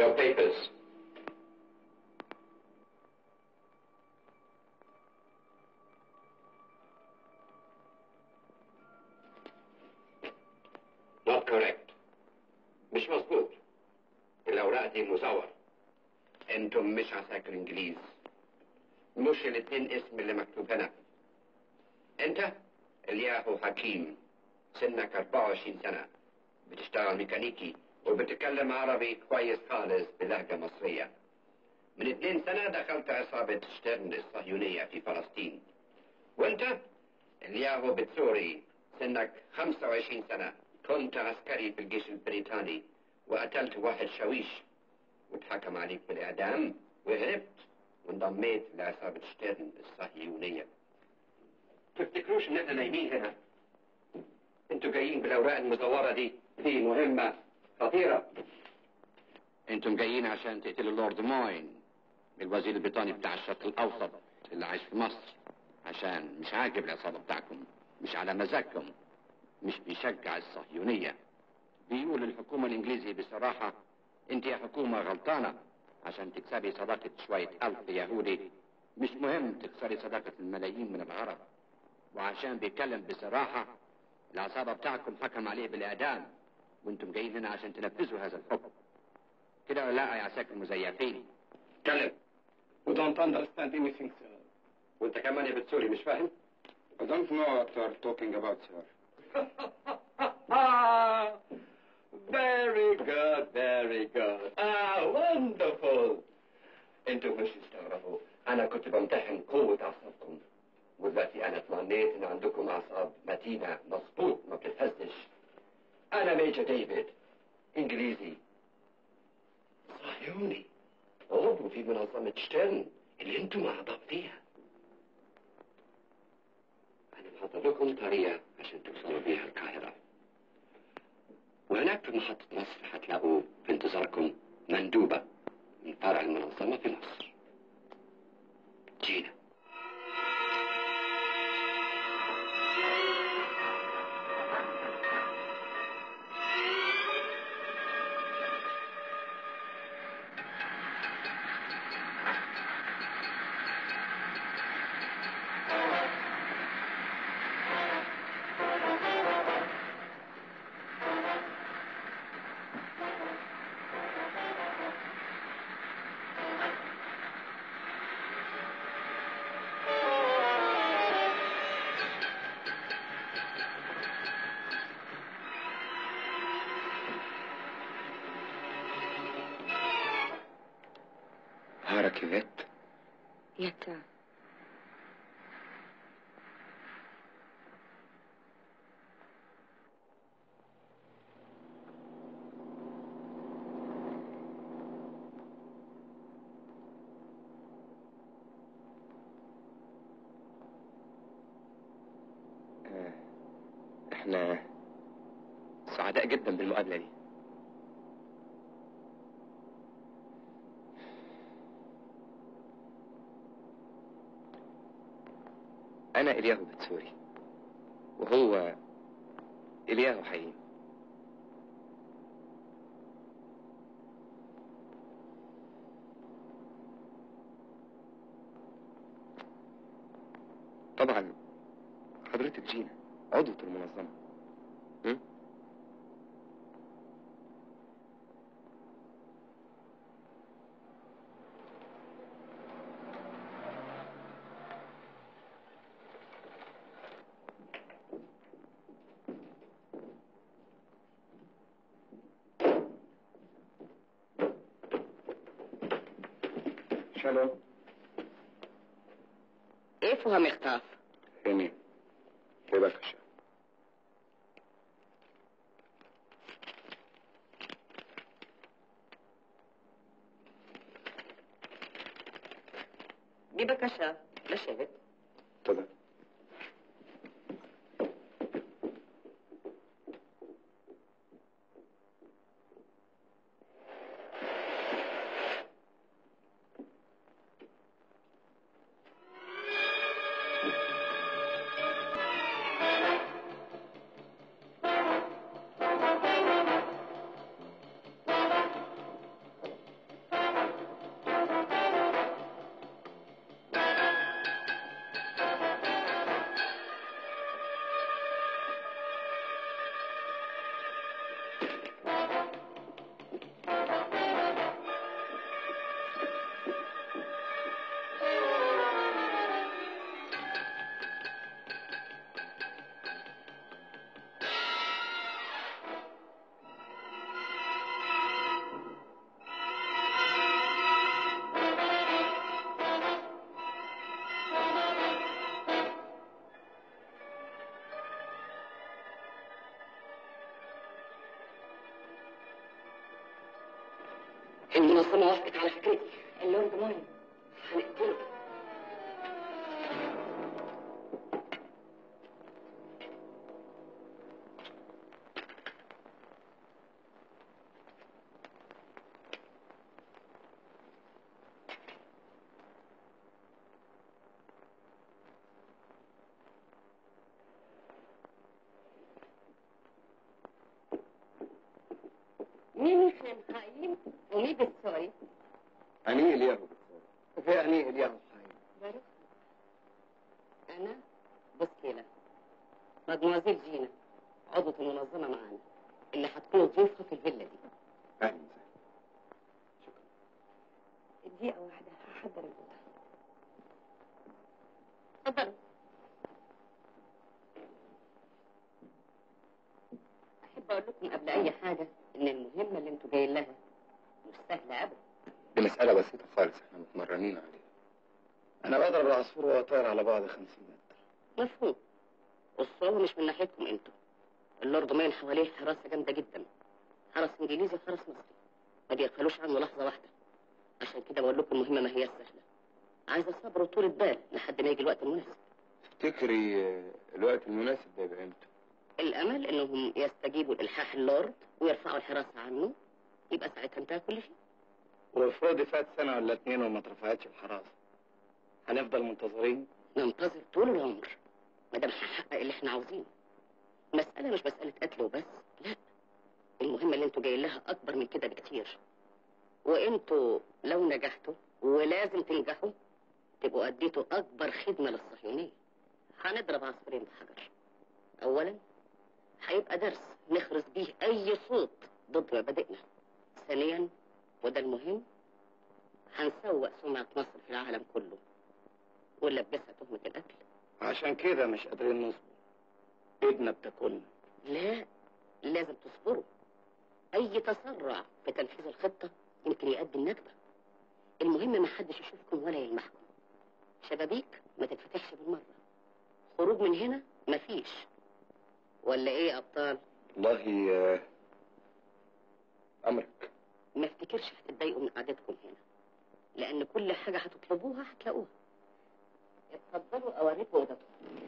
Your papers. Not correct. مش مظبوط. الأوراق دي مزور. انتم مش عساكر انجليز. مش الاتنين اسم اللي مكتوب هنا. انت الياهو حكيم سنك 24 سنة بتشتغل ميكانيكي وبتتكلم عربي كويس خالص بلهجة مصرية من اتنين سنة دخلت عصابة شترن الصهيونية في فلسطين وانت الياهو بتسوري سنك 25 سنة كنت عسكري في الجيش البريطاني وقتلت واحد شويش واتحكم عليك بالإعدام وهربت وانضميت لعصابة شترن الصهيونية تفتكروش ان احنا نايمين هنا انتوا جايين بالاوراق المزوره دي دي مهمه خطيره انتم جايين عشان تقتلوا اللورد موين الوزير البريطاني بتاع الشرق الاوسط اللي عايش في مصر عشان مش عاجب العصابه بتاعكم مش على مزاجكم مش بيشجع الصهيونيه بيقول الحكومه الانجليزيه بصراحه انت يا حكومه غلطانه عشان تكسبي صداقه شويه الف يهودي مش مهم تكسري صداقه الملايين من العرب وعشان بيتكلم بصراحة العصابة بتاعكم حكم عليه بالإعدام وانتم جايين هنا عشان تنفذوا هذا الحكم كده ولا لا يا عساكر مزيفين اتكلم You don't understand anything, sir. وانت كمان يا بتسوري مش فاهم I don't know what you're talking about, sir. very good very good ah wonderful انتم مش تستغربوا انا كنت بمتحن قوة اعصابكم ودلوقتي انا اطمنيت ان عندكم اعصاب متينه مظبوط ما بتتهزش انا ميجر ديفيد انجليزي صهيوني عضو في منظمه شترن اللي انتم اعضاء فيها انا محضر لكم طريقه عشان توصلوا بيها القاهره وهناك في محطه مصر هتلاقوا في انتظاركم مندوبه من فرع المنظمه في مصر جينا هارك يفت يتا آه، احنا سعداء جدا بالمقابلة دي أنا إلياهو بتسوري وهو إلياهو حقيقي طبعا حضرتك جينا عضوة المنظمة م? שלום. איפה המכתב? הנה, בבקשה. בבקשה, לשבת. תודה. المنظمة وافقت على فكرتي اللورد ماين هنقتله مين خايم ومين بالسوري أني إلياهو بالصورة في أني إلياهو حي بارك أنا بوسكيلة مدموزيل جينا عضوة المنظمة معانا اللي هتكون ضيوفها في الفيلا دي أهلا وسهلا شكرا دقيقة واحدة هحضر الأوضة اتفضل أحب أقول لكم قبل أي حاجة إن المهمة اللي أنتوا جايين لها مش سهلة أبدا دي مسألة بسيطة خالص احنا متمرنين عليها أنا بضرب العصفور وهو طاير على بعد 50 متر مفهوم والصعوبة مش من ناحيتكم انتوا اللورد ماين حواليه حراسة جامدة جدا حرس انجليزي وحرس مصري ما بيغفلوش عنه لحظة واحدة عشان كده بقول لكم المهمة ما هي سهلة عايزة صبر وطولة بال لحد ما يجي الوقت المناسب تفتكري آه، الوقت المناسب ده يبقى امتى؟ الأمل إنهم يستجيبوا لإلحاح اللورد ويرفعوا الحراسة عنه يبقى ساعتها انتهى كل شيء وافرضي فات سنة ولا اتنين وما اترفعتش الحراسة هنفضل منتظرين؟ ننتظر طول العمر ما دام هنحقق اللي احنا عاوزينه مسألة مش مسألة قتل وبس لا المهمة اللي انتوا جايين لها أكبر من كده بكتير وانتوا لو نجحتوا ولازم تنجحوا تبقوا أديتوا أكبر خدمة للصهيونية هنضرب عصفورين بحجر أولا هيبقى درس نخرس بيه أي صوت ضد مبادئنا ثانيا وده المهم هنسوق سمعة مصر في العالم كله ونلبسها تهمة القتل عشان كده مش قادرين نصبر ابنة بتاكلنا لا لازم تصبروا أي تسرع في تنفيذ الخطة يمكن يؤدي النكبة المهم ما حدش يشوفكم ولا يلمحكم شبابيك ما تتفتحش بالمرة خروج من هنا مفيش ولا ايه يا أبطال والله آه، أمرك ما افتكرش هتتضايقوا من قعدتكم هنا لأن كل حاجة هتطلبوها هتلاقوها اتفضلوا أوريكم أوضتكم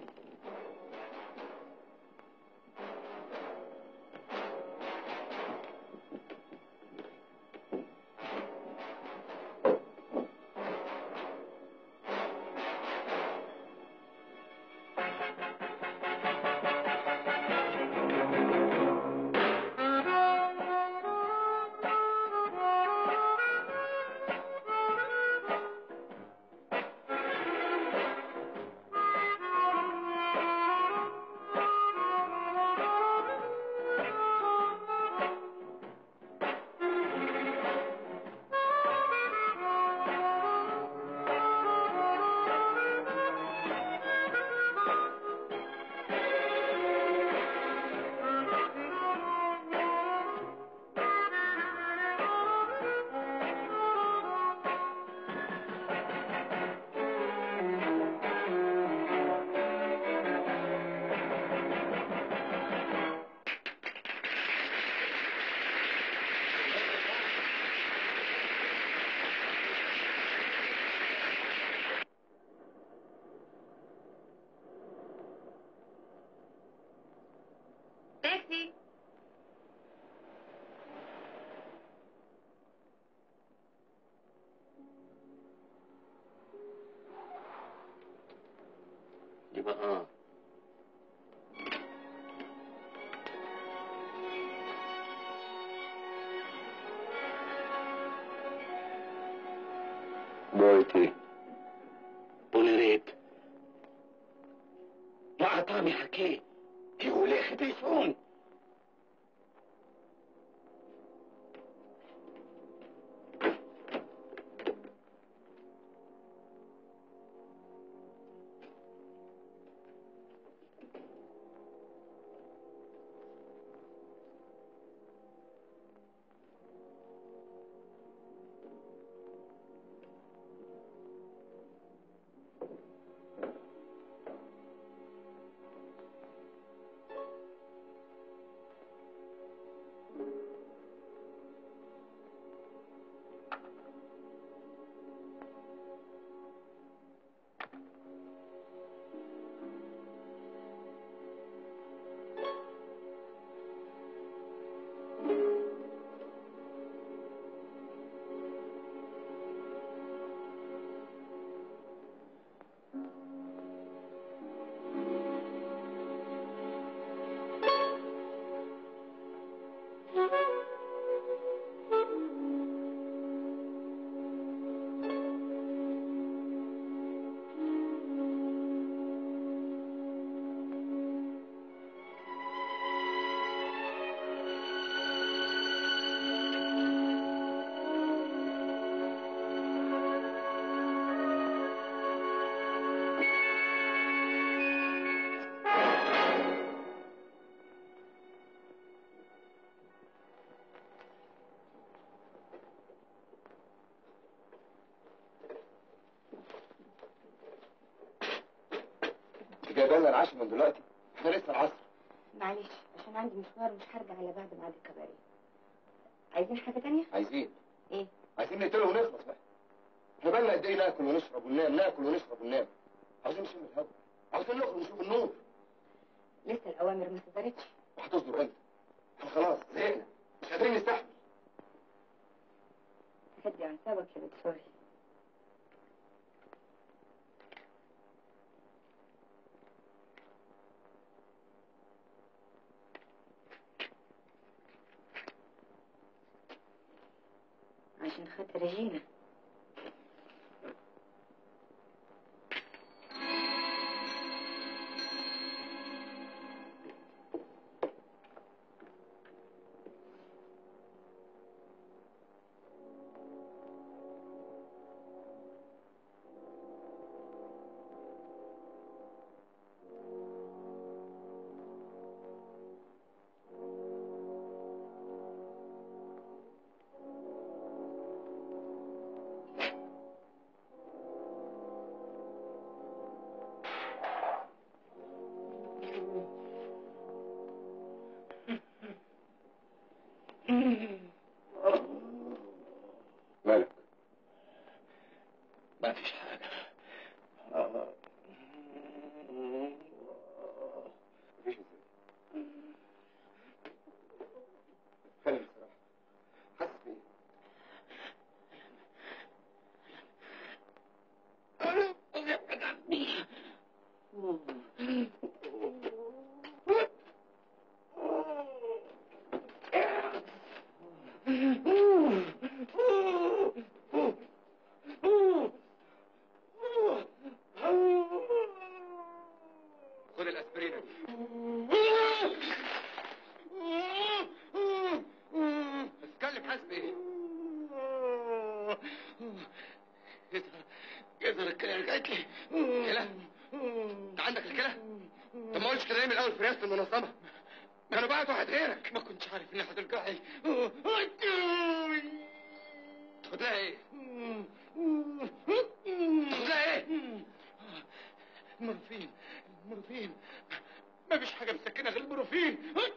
تاكسي يبقى اه بويتي بونريت مع طعمي حكي كي ولي خديسون انت جايبه لنا العشاء من دلوقتي احنا لسه العصر معلش عشان عندي مشوار مش هرجع الا بعد ميعاد الكباريه عايزين حاجه تانية عايزين ايه عايزين نقتله ونخلص بقى احنا بقالنا قد ايه ناكل ونشرب وننام ناكل ونشرب وننام عاوزين نشم الهوا عاوزين نخرج نشوف النور لسه الاوامر ما صدرتش وهتصدر امتى احنا خلاص زهقنا مش قادرين نستحمل هدي اعصابك يا دكتوري عشان خاطر ريجينا مالك ما فيش حاجة مفيش ازاي خلي بصراحة حاسس بيه خد الاسبرينة دي اتكلم حاسس بايه يقدر الكلى رجعت لي كلى انت عندك الكلى طب ما قلتش كده ليه من الاول في رئاسة المنظمة كانوا بعت واحد غيرك ما كنتش عارف انها هترجع لي تاخد لها ايه تاخد لها ايه مورفين مورفين ما فيش حاجة مسكنة غير المورفين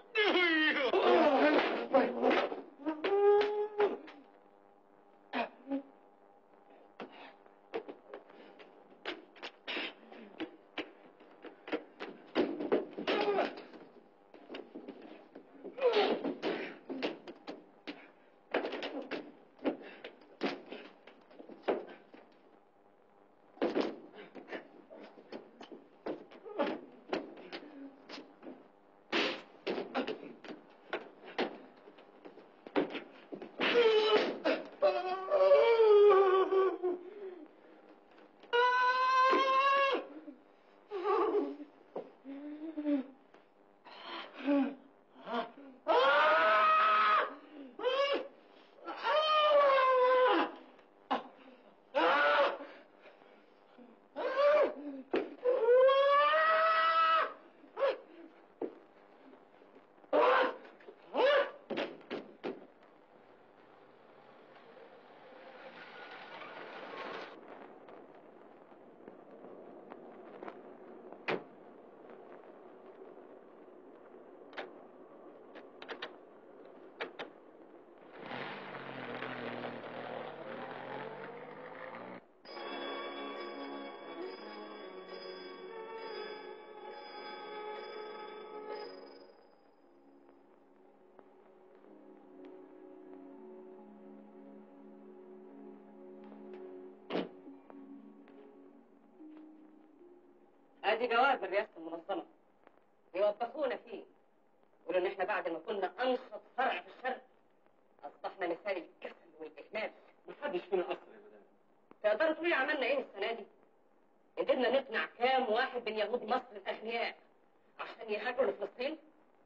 ادي جواب من رئاسه المنظمه يوبخونا فيه يقولوا ان احنا بعد ما كنا انشط فرع في الشرق اصبحنا مثال الكسل والاهمال محدش فينا أصلا يا مدام تقدروا تقولوا عملنا ايه السنه دي؟ قدرنا نقنع كام واحد من يهود مصر الاغنياء عشان يهاجروا لفلسطين؟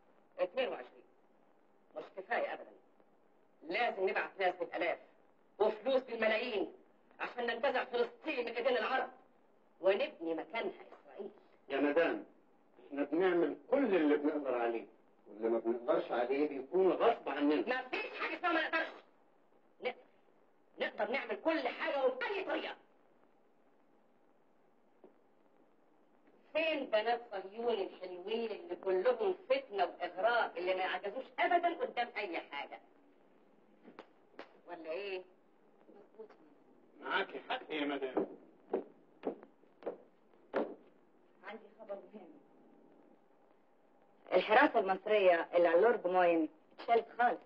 22 مش كفايه ابدا لازم نبعت ناس بالالاف وفلوس بالملايين عشان ننتزع فلسطين من ايدين العرب ونبني مكانها اسرائيل يا مدام احنا بنعمل كل اللي بنقدر عليه واللي ما بنقدرش عليه بيكون غصب عننا ما فيش حاجه اسمها ما نقدرش نقدر نقدر نعمل كل حاجه وبأي طريقه فين بنات صهيون الحلوين اللي كلهم فتنة وإغراء اللي ما يعجزوش أبدا قدام أي حاجة ولا إيه؟ معاكي حق يا مدام عندي خبر مهم الحراسة المصرية اللي على اللورد موين اتشالت خالص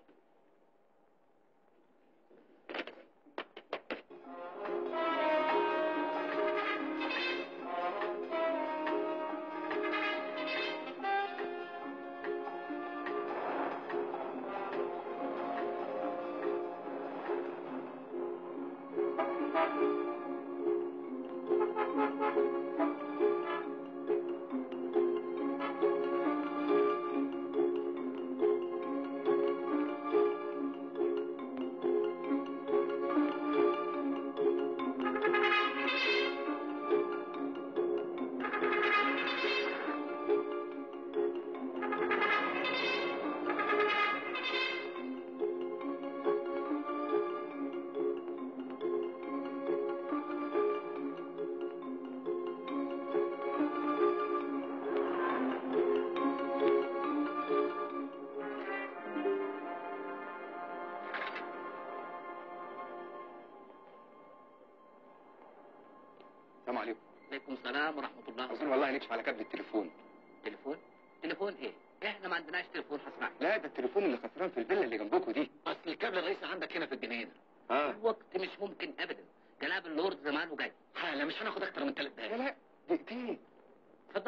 السلام عليكم عليكم السلام ورحمة الله اظن والله نكشف على كابل التليفون تليفون؟ تليفون ايه؟ احنا ما عندناش تليفون حسنا لا ده التليفون اللي خسران في الفيلا اللي جنبكم دي اصل الكابل الرئيسي عندك هنا في الجنينة اه الوقت مش ممكن ابدا جناب اللورد زمانه جاي حالا مش هناخد اكتر من ثلاث لا دقايق لا دقيقتين اتفضل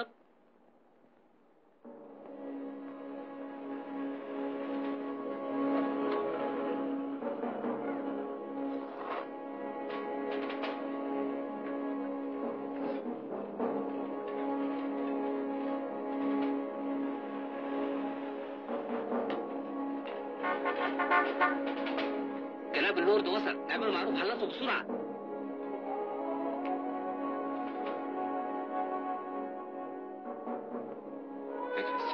جناب اللورد وصل اعملوا معروف خلصوا بسرعة اجلس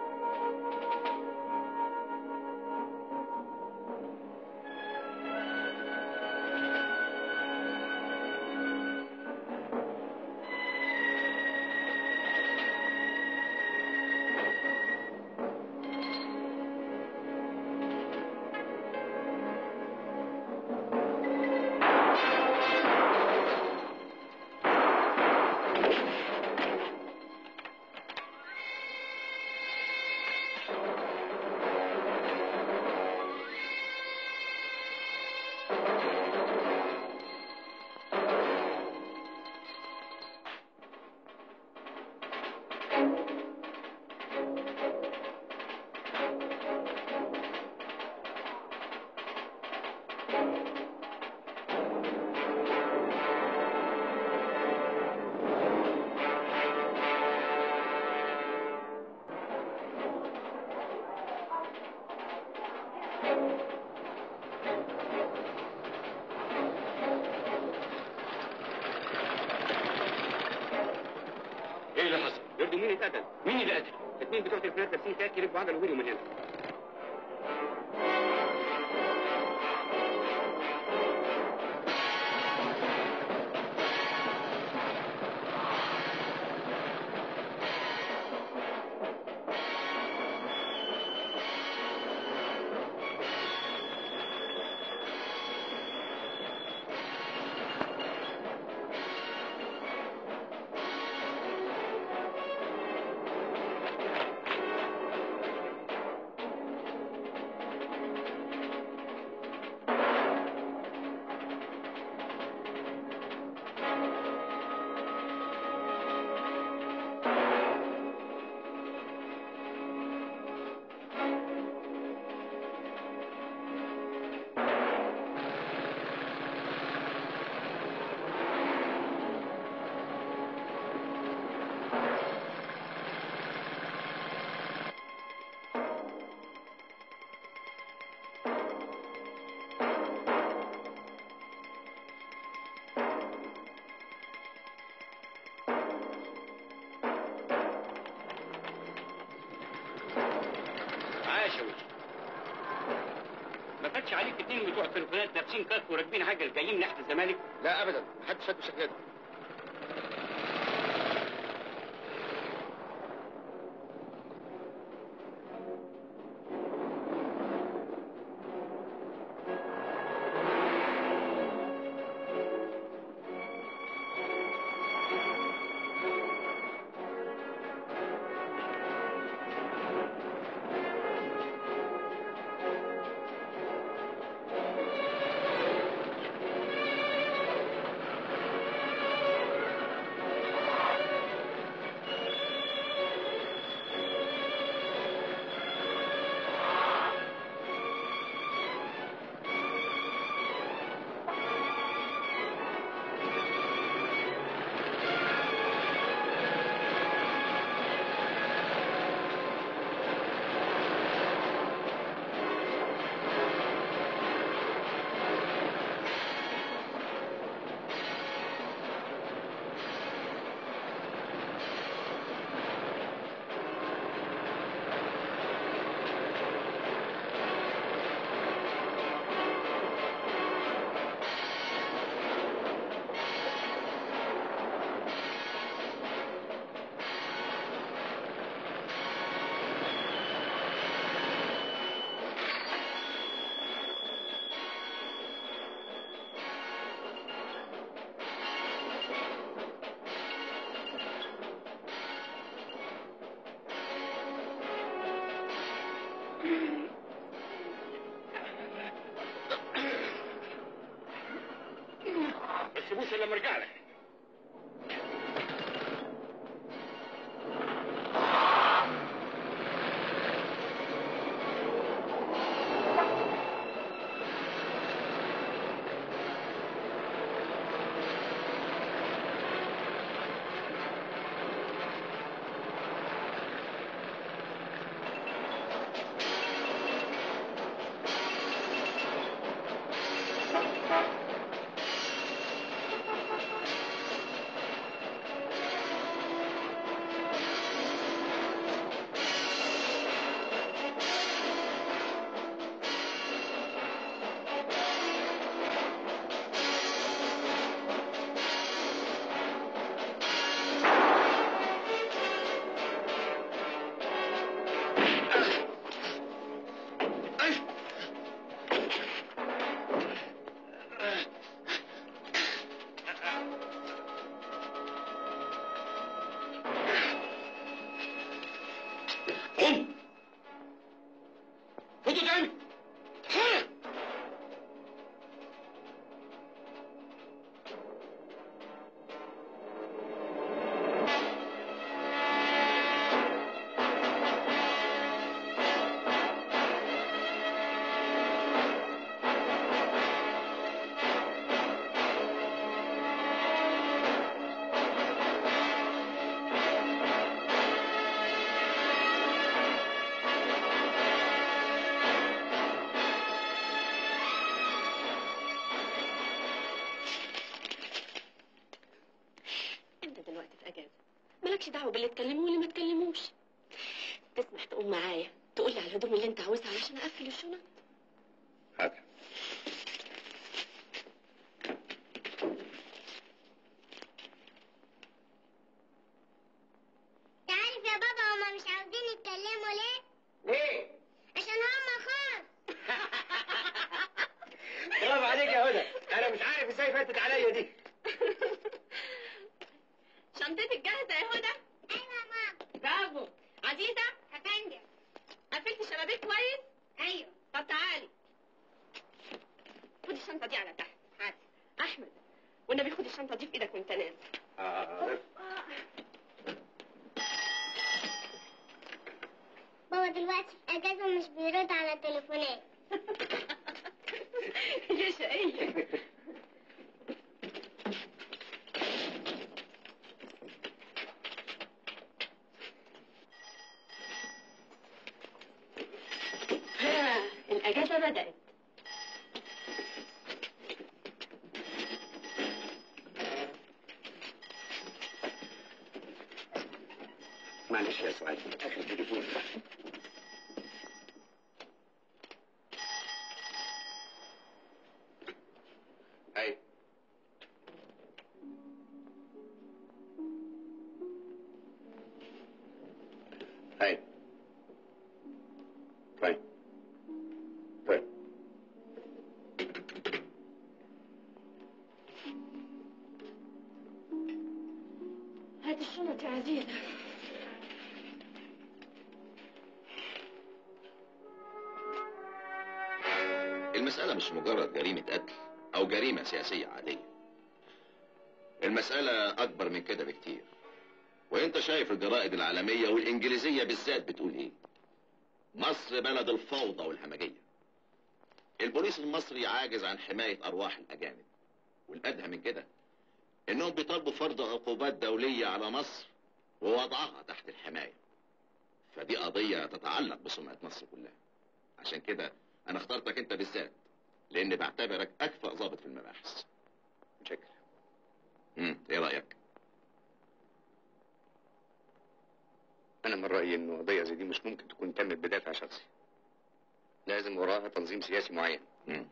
ايه اللي حصل؟ يبدو مين اتقتل؟ مين اللي قتل؟ الاثنين بتوع تليفونات لابسين كاكي ركبوا عجل وجريوا من هنا عاش يا وجهي ما فاتش عليك اتنين بتوع تليفونات لابسين كاك وراكبين عجل جايين ناحيه الزمالك لا ابدا محدش شد شكلنا مالكش دعوه باللي اتكلموا واللي ما اتكلموش تسمح تقوم معايا تقول لي على الهدوم اللي انت عاوزها علشان اقفل الشنط حاضر تعرف يا بابا هما مش عاوزين يتكلموا ليه؟ ليه؟ عشان هما خاص برافو عليك يا هدى انا مش عارف ازاي فاتت عليا دي شنطتك جاهزه يا هدى ايوه يا ماما برافو عزيزه هفندم قفلت الشبابيك كويس ايوه طب تعالي خدي الشنطه دي على تحت حاضر احمد والنبي خد الشنطه دي في ايدك وانت نازل آه. بابا دلوقتي في اجازه ومش بيرد على التليفونات يا شقيه ها الاجازه بدات معلش يا سعاد اخر تليفون اي اي طيب طيب هات الشنط يا عزيزه المسألة مش مجرد جريمة قتل أو جريمة سياسية عادية المسألة أكبر من كده بكتير وأنت شايف الجرائد العالمية والإنجليزية بالذات بتقول إيه مصر بلد الفوضى والهمجية البوليس المصري عاجز عن حماية أرواح الأجانب والأدهى من كده إنهم بيطالبوا فرض عقوبات دولية على مصر ووضعها تحت الحماية فدي قضية تتعلق بسمعة مصر كلها عشان كده انا اخترتك انت بالذات لاني بعتبرك اكفأ ضابط في المباحث متشكر امم ايه رايك انا من رايي انه قضيه زي دي مش ممكن تكون تمت بدافع شخصي لازم وراها تنظيم سياسي معين امم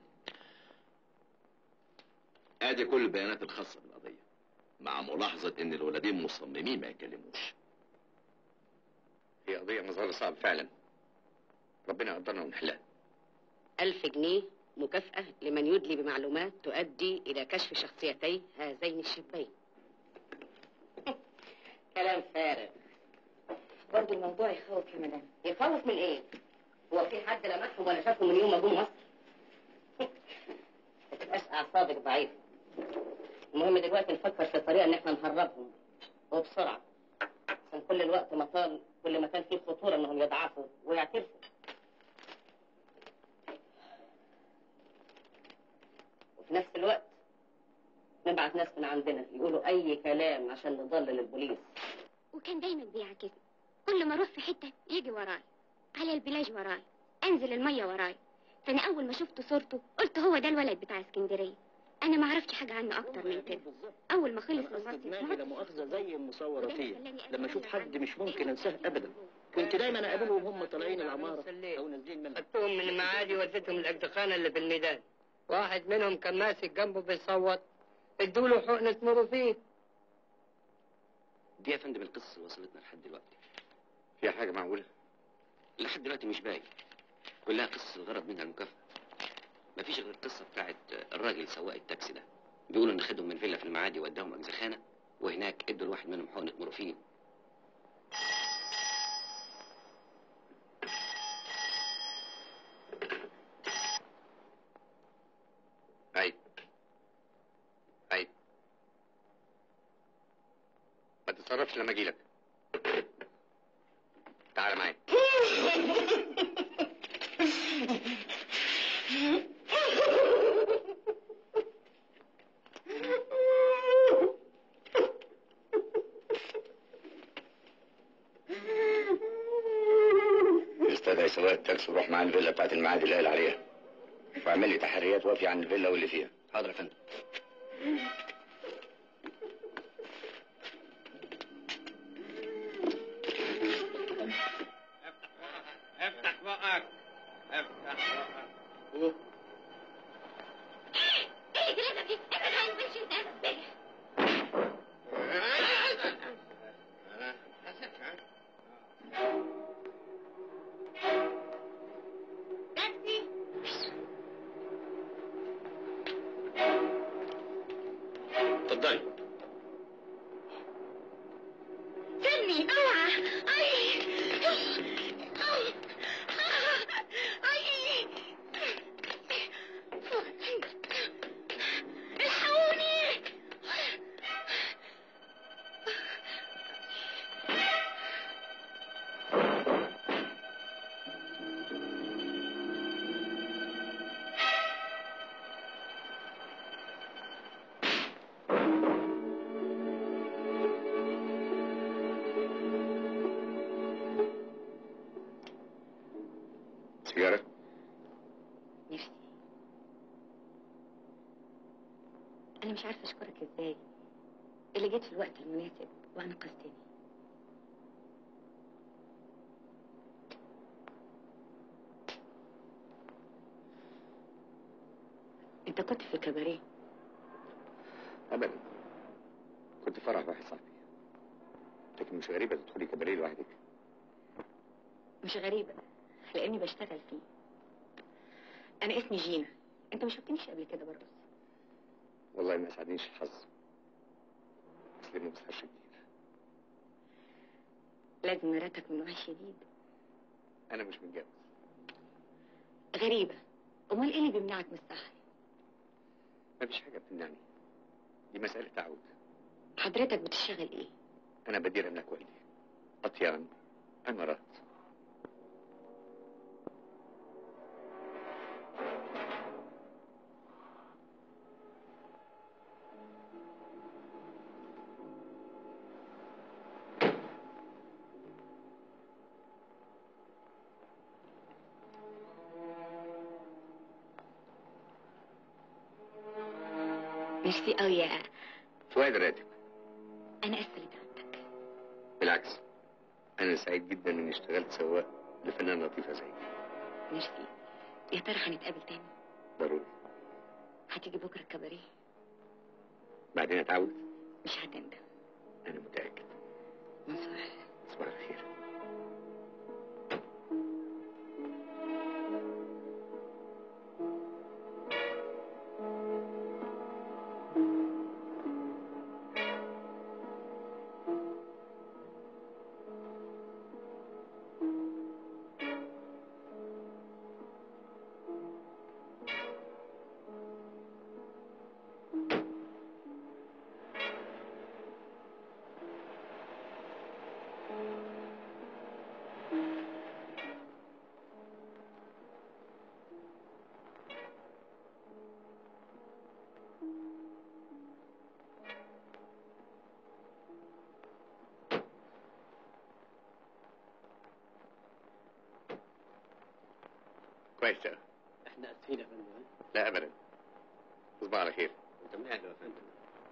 ادي كل البيانات الخاصه بالقضيه مع ملاحظه ان الولدين مصممين ما يتكلموش هي قضيه مظهر صعب فعلا ربنا يقدرنا ونحلها ألف جنيه مكافأة لمن يدلي بمعلومات تؤدي إلى كشف شخصيتي هذين الشابين كلام فارغ برضه الموضوع يخوف يا مدام يخوف من ايه؟ هو في حد لمحهم ولا شافهم من يوم ما جم مصر؟ ما تبقاش أعصابك ضعيفة المهم دلوقتي نفكر في طريقة إن احنا نهربهم وبسرعة عشان كل الوقت ما طال كل ما كان فيه خطورة إنهم يضعفوا ويعترفوا وفي نفس الوقت نبعت ناس من عندنا يقولوا أي كلام عشان نضلل البوليس وكان دايما بيعكسني كل ما اروح في حته يجي وراي على البلاج وراي انزل الميه وراي فانا اول ما شفت صورته قلت هو ده الولد بتاع اسكندريه انا ما اعرفش حاجه عنه اكتر من كده اول ما خلص المصيف دماغي ما لا مؤاخذة زي المصورة وده اللي فيا خلاني لما اشوف أتخلى حد عنه. مش ممكن انساه ابدا كنت دايما اقابلهم هم طالعين العمارة او نازلين منها خدتهم من المعادي وديتهم الاجدخانه اللي في الميدان واحد منهم كان ماسك جنبه بيصوت ادوا له حقنه مورفين دي يا فندم القصه اللي وصلتنا لحد دلوقتي في حاجه معقوله لحد دلوقتي مش باين كلها قصص الغرض منها المكافأة مفيش غير القصة بتاعت الراجل سواق التاكسي ده بيقولوا ان خدهم من فيلا في المعادي ووداهم اجزخانة وهناك ادوا لواحد منهم حقنة مورفين اي اي ما تتصرفش لما اجيلك تعال معايا استدعي سواق التاكسي وروح معاه الفيلا بتاعت المعادي اللي قال عليها واعمل لي تحريات وافية عن الفيلا واللي فيها حاضر يا فندم انا مش عارفه اشكرك ازاي اللي جيت في الوقت المناسب وانقذتني انت كنت في الكباريه ابدا كنت في فرح واحد صاحبي لكن مش غريبه تدخلي كباريه لوحدك مش غريبه لاني بشتغل فيه انا اسمي جينا انت ما شفتنيش قبل كده برقص والله ما ساعدنيش الحظ بس ليه ما بسهرش كتير لازم مراتك من نوع شديد انا مش متجوز غريبه امال ايه اللي بيمنعك من السهر ما فيش حاجه بتمنعني دي مساله تعود حضرتك بتشتغل ايه انا بدير املاك والدي اطيان امارات ميرسي قوي يا فؤاد راتب انا اسفه لتعبتك بالعكس انا سعيد جدا اني اشتغلت سواق لفنانه لطيفه زيك ميرسي يا ترى هنتقابل تاني ضروري هتيجي بكره الكباريه بعدين اتعود مش هتندم انا متاكد مصباح صباح الخير كويس أوي. احنا اسفين يا فندم لا ابدا تصبح على خير انت ماله يا فندم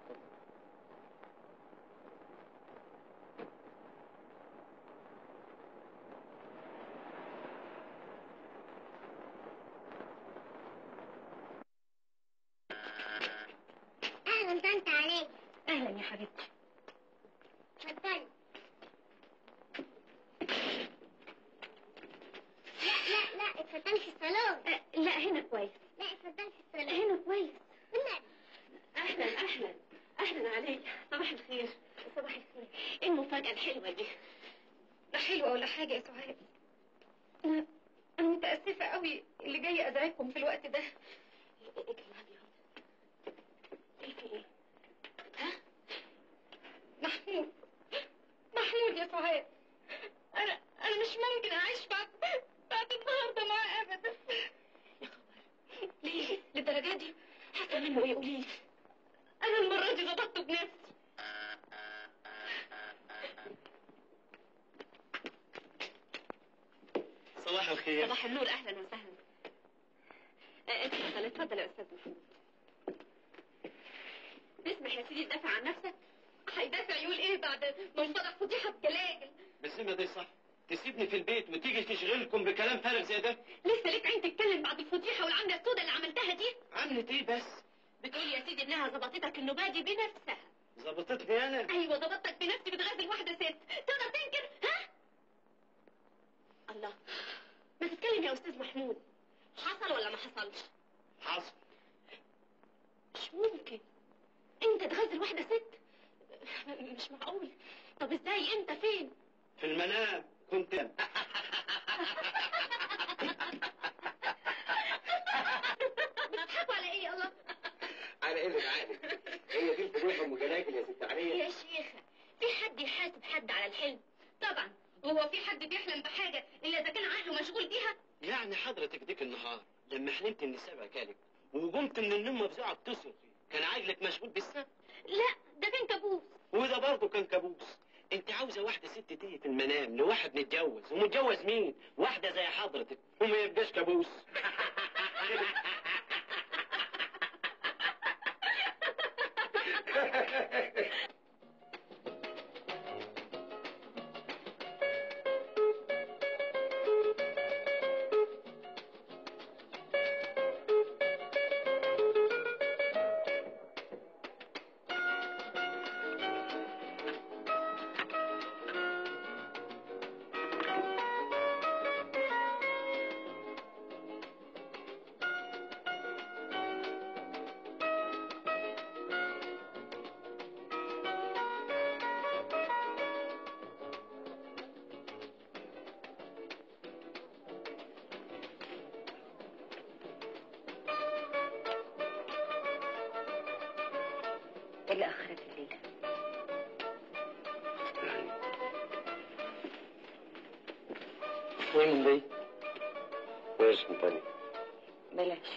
اهلا طنط علي اهلا يا حبيبتي اتفضلي لا لا لا اتفضلي في الصالون أه لا هنا كويس لا اتفضلي في الصالون هنا كويس والنبي اهلا اهلا اهلا علي صباح الخير صباح الخير ايه المفاجاه الحلوه دي لا حلوه ولا حاجه يا سعاد انا انا متاسفه قوي اللي جايه ازعجكم في الوقت ده ايه كلام ابيض ايه في ايه محمود محمود يا سعاد انا انا مش ممكن اعيش بعد بعد النهارده معاه ابدا يا خبر ليه للدرجه دي حصل منه ايه قولي لي انا المره دي ظبطته بنفسي صباح الخير صباح النور اهلا وسهلا آه، اتفضل اتفضل يا استاذ محمود تسمح يا سيدي تدافع عن نفسك هيدافع يقول ايه بعد ما انفضح فضيحه بجلاجل بالذمة دي صح تسيبني في البيت وتيجي تشغلكم بكلام فارغ زي ده لسه ليك عين تتكلم بعد الفضيحه والعمله السوداء اللي عملتها دي عملت ايه بس بتقول يا سيدي انها ظبطتك النوبه دي بنفسها ظبطتني انا ايوه ظبطتك بنفسي بتغازل واحده ست تقدر تنكر ها الله ما تتكلم يا استاذ محمود حصل ولا ما حصلش حصل مش ممكن انت تغزل واحده ست مش معقول طب ازاي انت فين في المنام كنت بتضحكوا على ايه يا الله على ايه عقلي هي دي الفضيحه ام جلاجل يا ست عليا يا شيخه في حد يحاسب حد على الحلم طبعا هو في حد بيحلم بحاجه الا اذا كان عقله مشغول بيها يعني حضرتك ديك النهار لما حلمت ان السبع كلب وقمت من النوم مفزوعه بتصرخي كان عقلك مشغول بالسبع لا ده كان كابوس وده برضه كان كابوس انت عاوزه واحده ست تيجي في المنام لواحد متجوز ومتجوز مين واحده زي حضرتك وما يبقاش كابوس اللي اخرت الليله وين دي؟ ويش كمباني؟ بلاش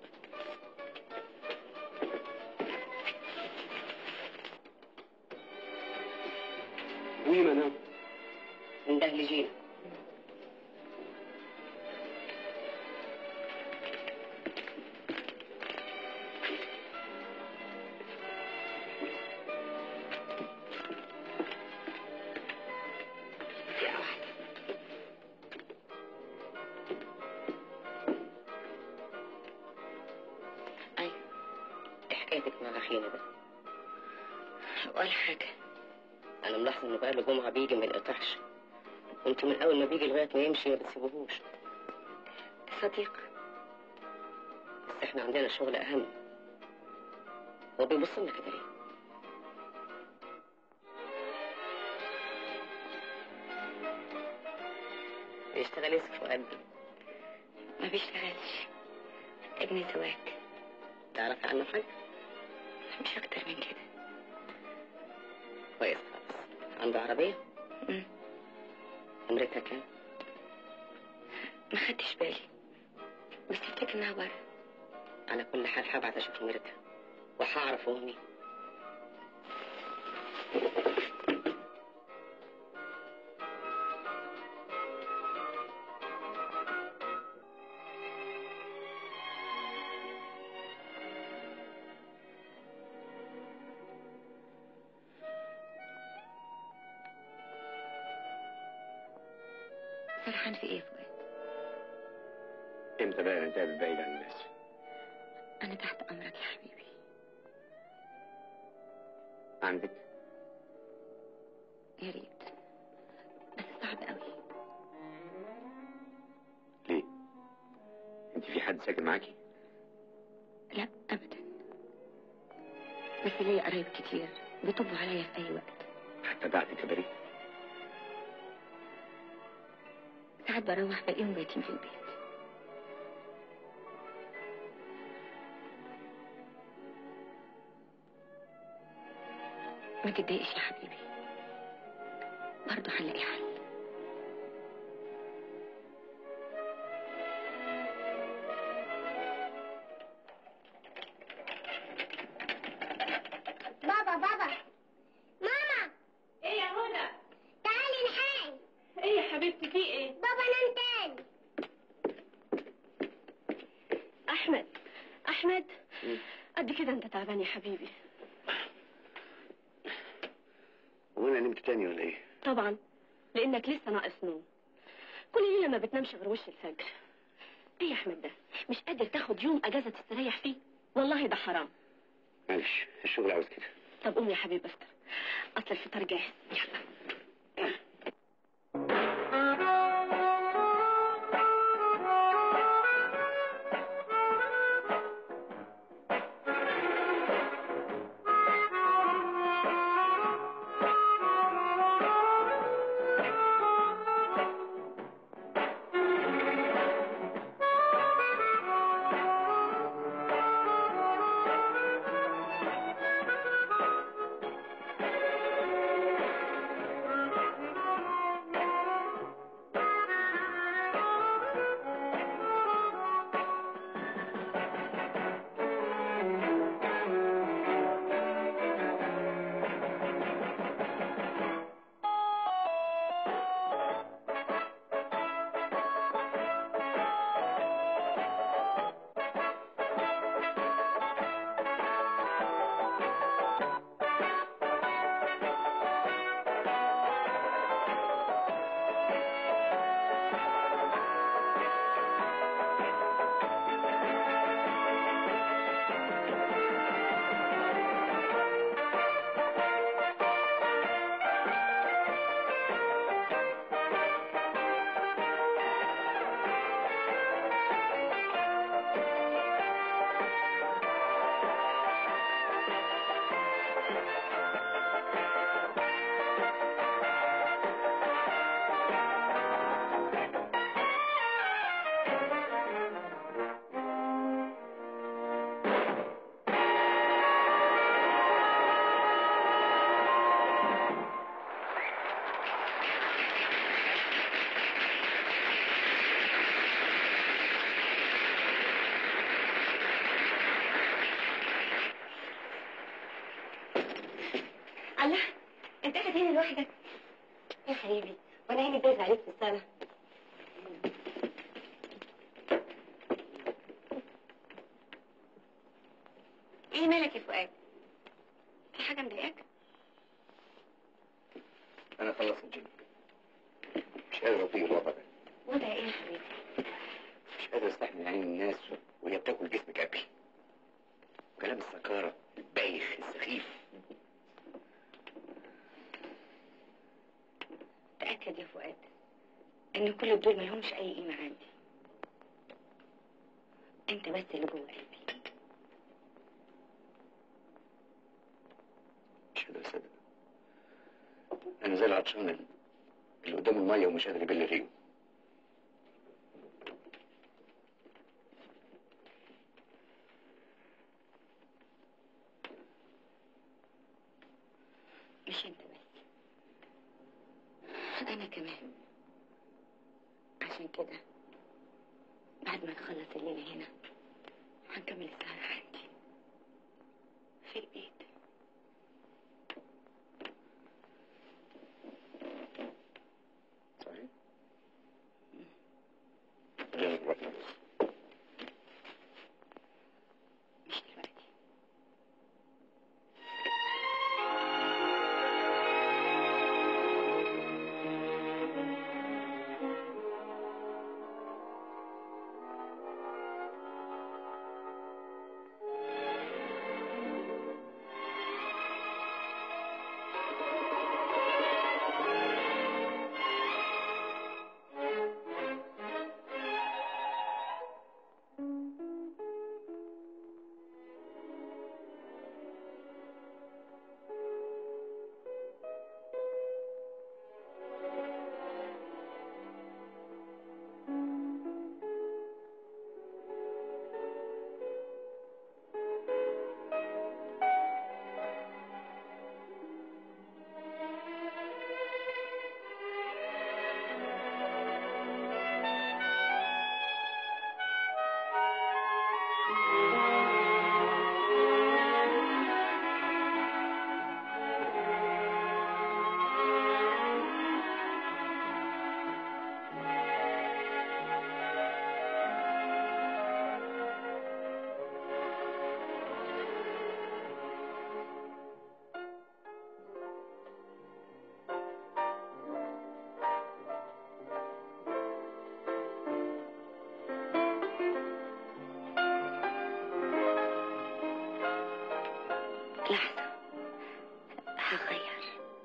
وين انا؟ انده لجينا اي ايه حكايتك مع اخينا ده ولا حاجة انا ملاحظه انه بقى له جمعه بيجي ما يقطعش انتوا من اول ما بيجي لغايه ما يمشي ما بتسيبوهوش صديق بس احنا عندنا شغل اهم هو بيبص لنا كده ليه بيشتغل يسك فؤاد ما بيشتغلش ابن زواج تعرفي عنه حاجه مش أكتر من كده كويس خالص عنده عربيه مم. نمرتها كام ما خدتش بالي بس افتكر انها بره على كل حال هبعت اشوف نمرتها وهعرف هو مين فرحان في ايه يا فؤاد امتى بقى نتقابل بعيد عن الناس انا تحت امرك يا حبيبي عندك يا ريت بس صعب قوي ليه انت في حد ساكن معاكي لا ابدا بس ليا قرايب كتير بيطبوا عليا في اي وقت حتى بعد كبري ساعات بروح بلاقيهم بايتين في البيت ما تتضايقش يا حبيبي برضه هنلاقي حل بابا بابا ماما ايه يا هدى تعالي الحقي ايه يا حبيبتي في ايه بابا نام تاني احمد احمد قد كده انت تعبان يا حبيبي وانا نمت تاني ولا ايه طبعا لانك لسه ناقص نوم كل ليله ما بتنامش غير وش الفجر ايه يا احمد ده مش قادر تاخد يوم اجازه تستريح فيه والله ده حرام معلش الشغل عاوز كده طب قوم يا حبيبي افطر اصل الفطار جاهز يلا انت قاعد هنا لوحدك يا حبيبي وانا عيني بايظه عليك في الصاله ايه مالك يا فؤاد في حاجه مضايقاك انا خلصت جيم مش قادر اطيق الوضع ده وضع ايه يا حبيبي مش قادر استحمل عين الناس وهي بتاكل جسمك اكل كلام السكارة البايخ السخيف تاكد يا فؤاد ان كل دول ما لهمش اي قيمه عندي انت بس اللي جوه قلبي مش قادر اصدق انا زي العطشان اللي- اللي قدام الميه ومش قادر يبل ريقه مش انت بس انا كمان عشان كده بعد ما نخلص الليله هنا هنكمل السهره عندي في البيت صحيح خلينا نروح نبص مش دلوقتي لحظة هغير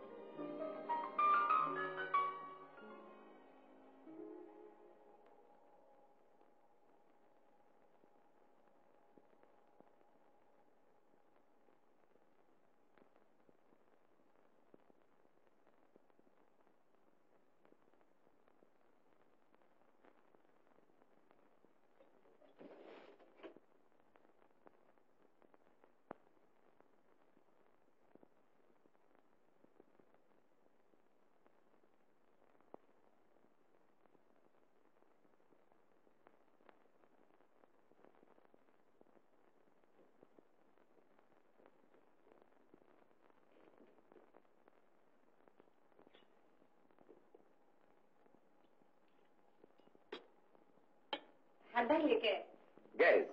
حضر لي كاس جاهز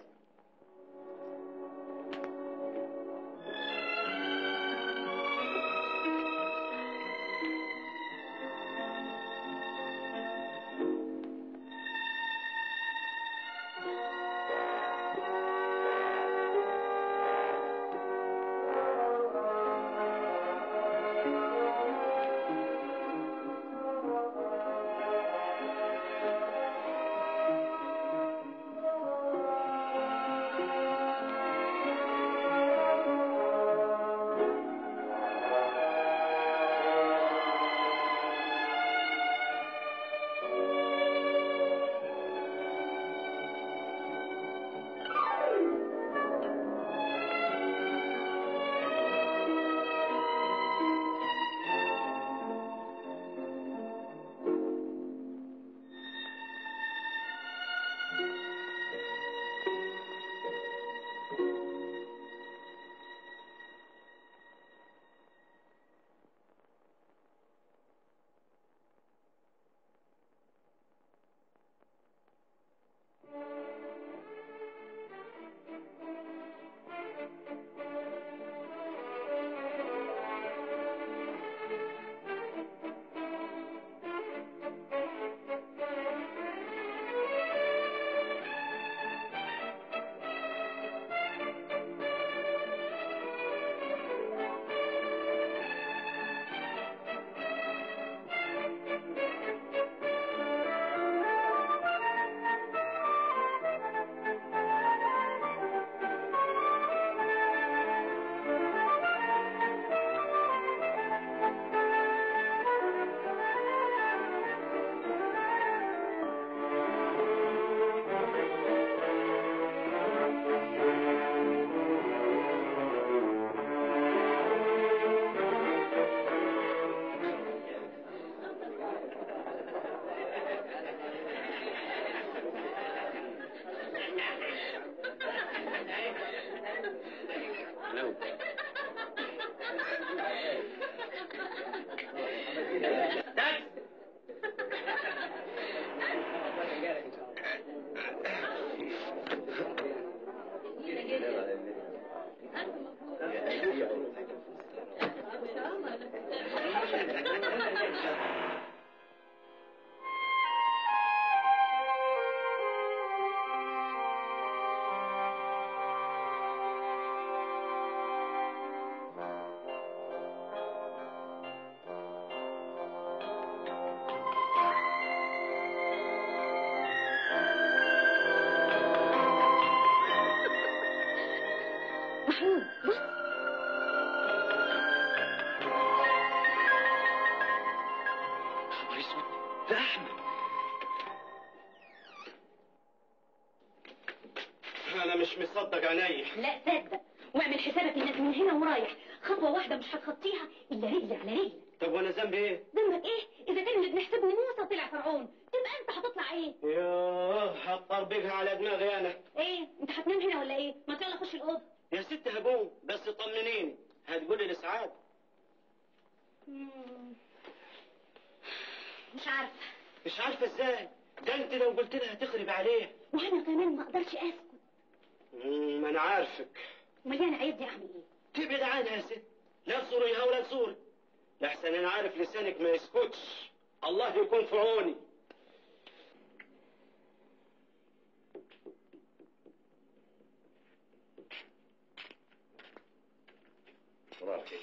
محمود بص خبر اسود ده احمد انا مش مصدق عيني لا صدق واعمل حسابك انك من هنا ورايح خطوه واحده مش هتخطيها الا رجل على رجل طب وانا ذنبي ايه ذنبك ايه اذا كان اللي بنحسبه موسى طلع فرعون تبقى انت هتطلع ايه ياه هتطربقها على دماغي انا ايه انت هتنام هنا ولا ايه ما يلا خش الاوضه يا ست هقوم بس طمنيني هتقولي لسعاد مم. مش عارفه مش عارفه ازاي ده انت لو قلت لها تخرب عليه وانا كمان ما اقدرش اسكت مم، ما انا عارفك امال انا عايزني اعمل ايه تبعد عنها يا ست لا تزوريها ولا تزوري لحسن انا عارف لسانك ما يسكتش الله يكون في عوني صباح الخير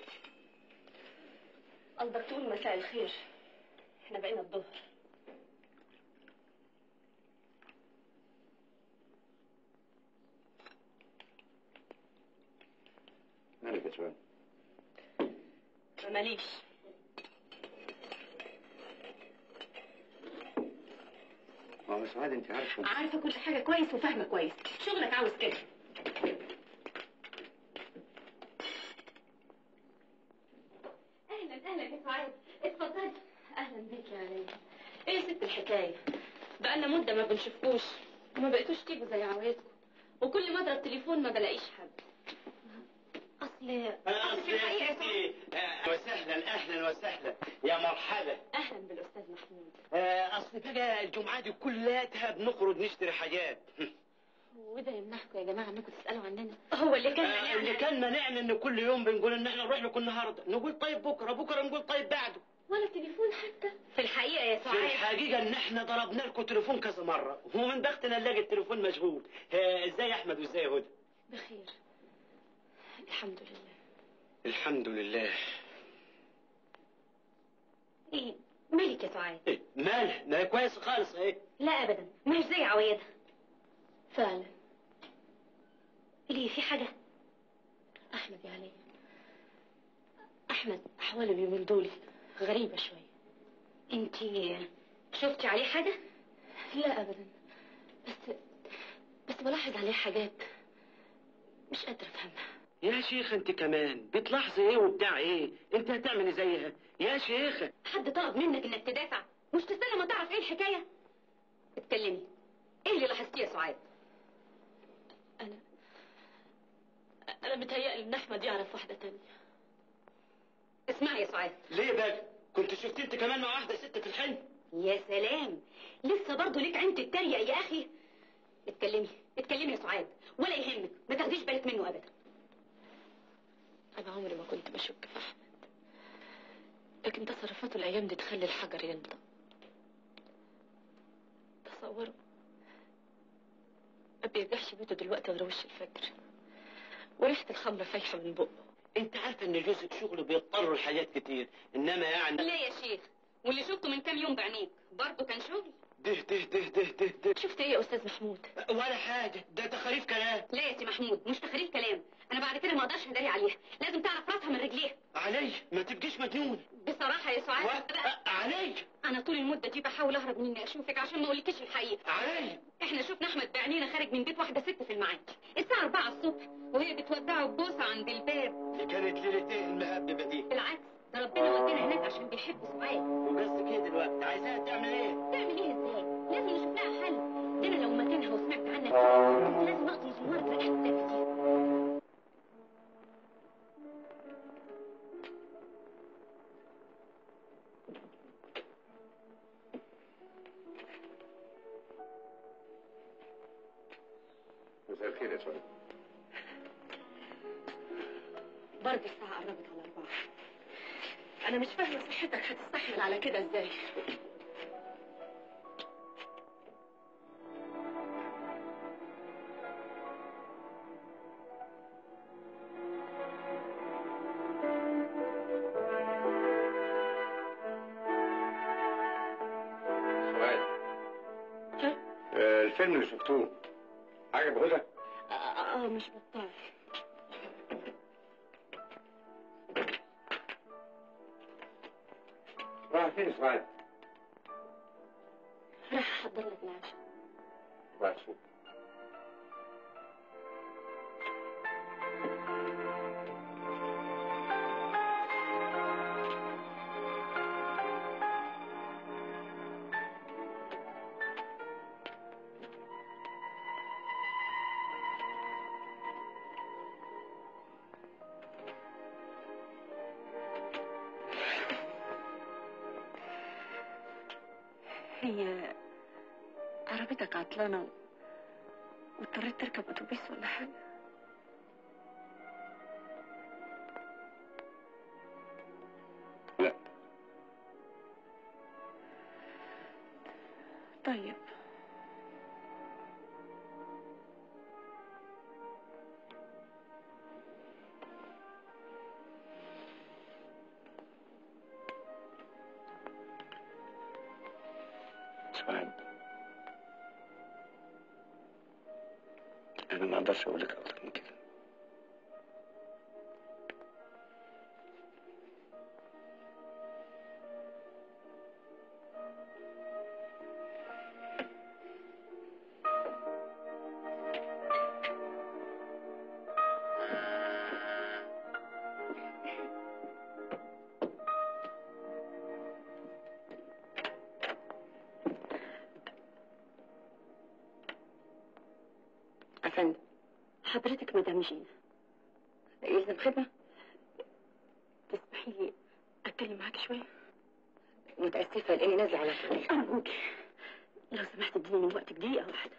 قصدك تقول مساء الخير احنا بقينا الظهر مالك يا سؤال ما ماليش ما هو سعاد انت عارفه عارفه كل حاجه كويس وفاهمه كويس شغلك عاوز كده اهلا اهلا يا سعاد اتفضلي اهلا بيك يا علي ايه يا ست الحكايه بقالنا مده ما بنشوفكوش وما بقيتوش تيجوا زي عوايدكم وكل ما اضرب تليفون ما بلاقيش حد اصل اصل في الحقيقه يا سعاد أهلا وسهلا اهلا وسهلا يا مرحبا اهلا بالاستاذ محمود آه، اصل بقى الجمعه دي كلها بنخرج نشتري حاجات وده يمنعكم يا جماعه انكم تسالوا عننا هو اللي كان آه، اللي مانعنا. كان منعنا ان كل يوم بنقول ان احنا نروح لكم النهارده نقول طيب بكره بكره نقول طيب بعده ولا تليفون حتى في الحقيقه يا في سعاد الحقيقه ان احنا ضربنا لكم تليفون كذا مره ومن بختنا نلاقي التليفون مشغول آه، ازاي يا احمد وازاي يا هدى بخير الحمد لله الحمد لله ايه مالك يا سعاد إيه مالها ما هي كويس خالص ايه لا ابدا مش زي عوايدها فعلا ليه في حاجه احمد يا علي احمد احواله اليومين دول غريبه شويه انتي شفتي عليه حاجه لا ابدا بس بس بلاحظ عليه حاجات مش قادره افهمها يا شيخ انت كمان بتلاحظي ايه وبتاع ايه انت هتعملي زيها يا شيخ حد طلب منك انك تدافع مش تستنى ما تعرف ايه الحكايه اتكلمي ايه اللي لاحظتيه يا سعاد انا انا متهيألي ان احمد يعرف واحده تانية اسمعي يا سعاد ليه بقى كنت شفت انت كمان مع واحده ست في الحلم يا سلام لسه برضه ليك عين تتريق يا اخي اتكلمي اتكلمي يا سعاد ولا يهمك ما تاخديش بالك منه ابدا انا عمري ما كنت بشك في احمد لكن تصرفاته الايام دي تخلي الحجر ينطق تصوروا ما بيرجعش بيته دلوقتي غير وش الفجر وريحه الخمره فايحه من بقه انت عارفه ان جوزك شغله بيضطر لحاجات كتير انما يعني ليه يا شيخ واللي شفته من كام يوم بعينيك برضه كان شغل ده ده ده ده ده ده شفت ايه يا استاذ محمود ولا حاجه ده تخاريف كلام لا يا سي محمود مش تخريف كلام انا بعد كده ما اقدرش اداري عليها لازم تعرف راسها من رجليها علي ما تبقيش مجنون بصراحه يا و... سعاد أ- علي انا طول المده دي بحاول اهرب من اني اشوفك عشان ما اقولكيش الحقيقه علي احنا شفنا احمد بعينينا خارج من بيت واحده ست في المعاد الساعه 4 الصبح وهي بتودعه ببوسه عند الباب دي كانت ليلتين المهببه دي بالعكس ده ربنا ودينا هناك عشان بيحب سعاد وقصدك ايه دلوقتي عايزاها تعمل ايه تعمل ايه ازاي لازم نشوف لها حل ده انا لو مكانها وسمعت عنك كده كنت لازم اقضي زمارة رقبتك دي مساء الخير يا سؤال برضه الساعة قربت على أربعة أنا مش فاهمة صحتك هتستحمل على كده إزاي سؤال ها؟ آه، الفيلم اللي شفتوه عجب هدى؟ آه, آه مش بطال راح فين سؤال؟ راح أحضر لك العشاء راح شوف هي عربيتك عطلانة واضطريت تركب أتوبيس ولا حاجة لا طيب سؤال أنا ما أقدرش أقول لك أكتر من كده أفندم حضرتك مدام جينا يلزم خدمة تسمحي لي أتكلم معاك شوية متأسفة لأني نازلة على طول أرجوك لو سمحت اديني من وقتك دقيقة واحدة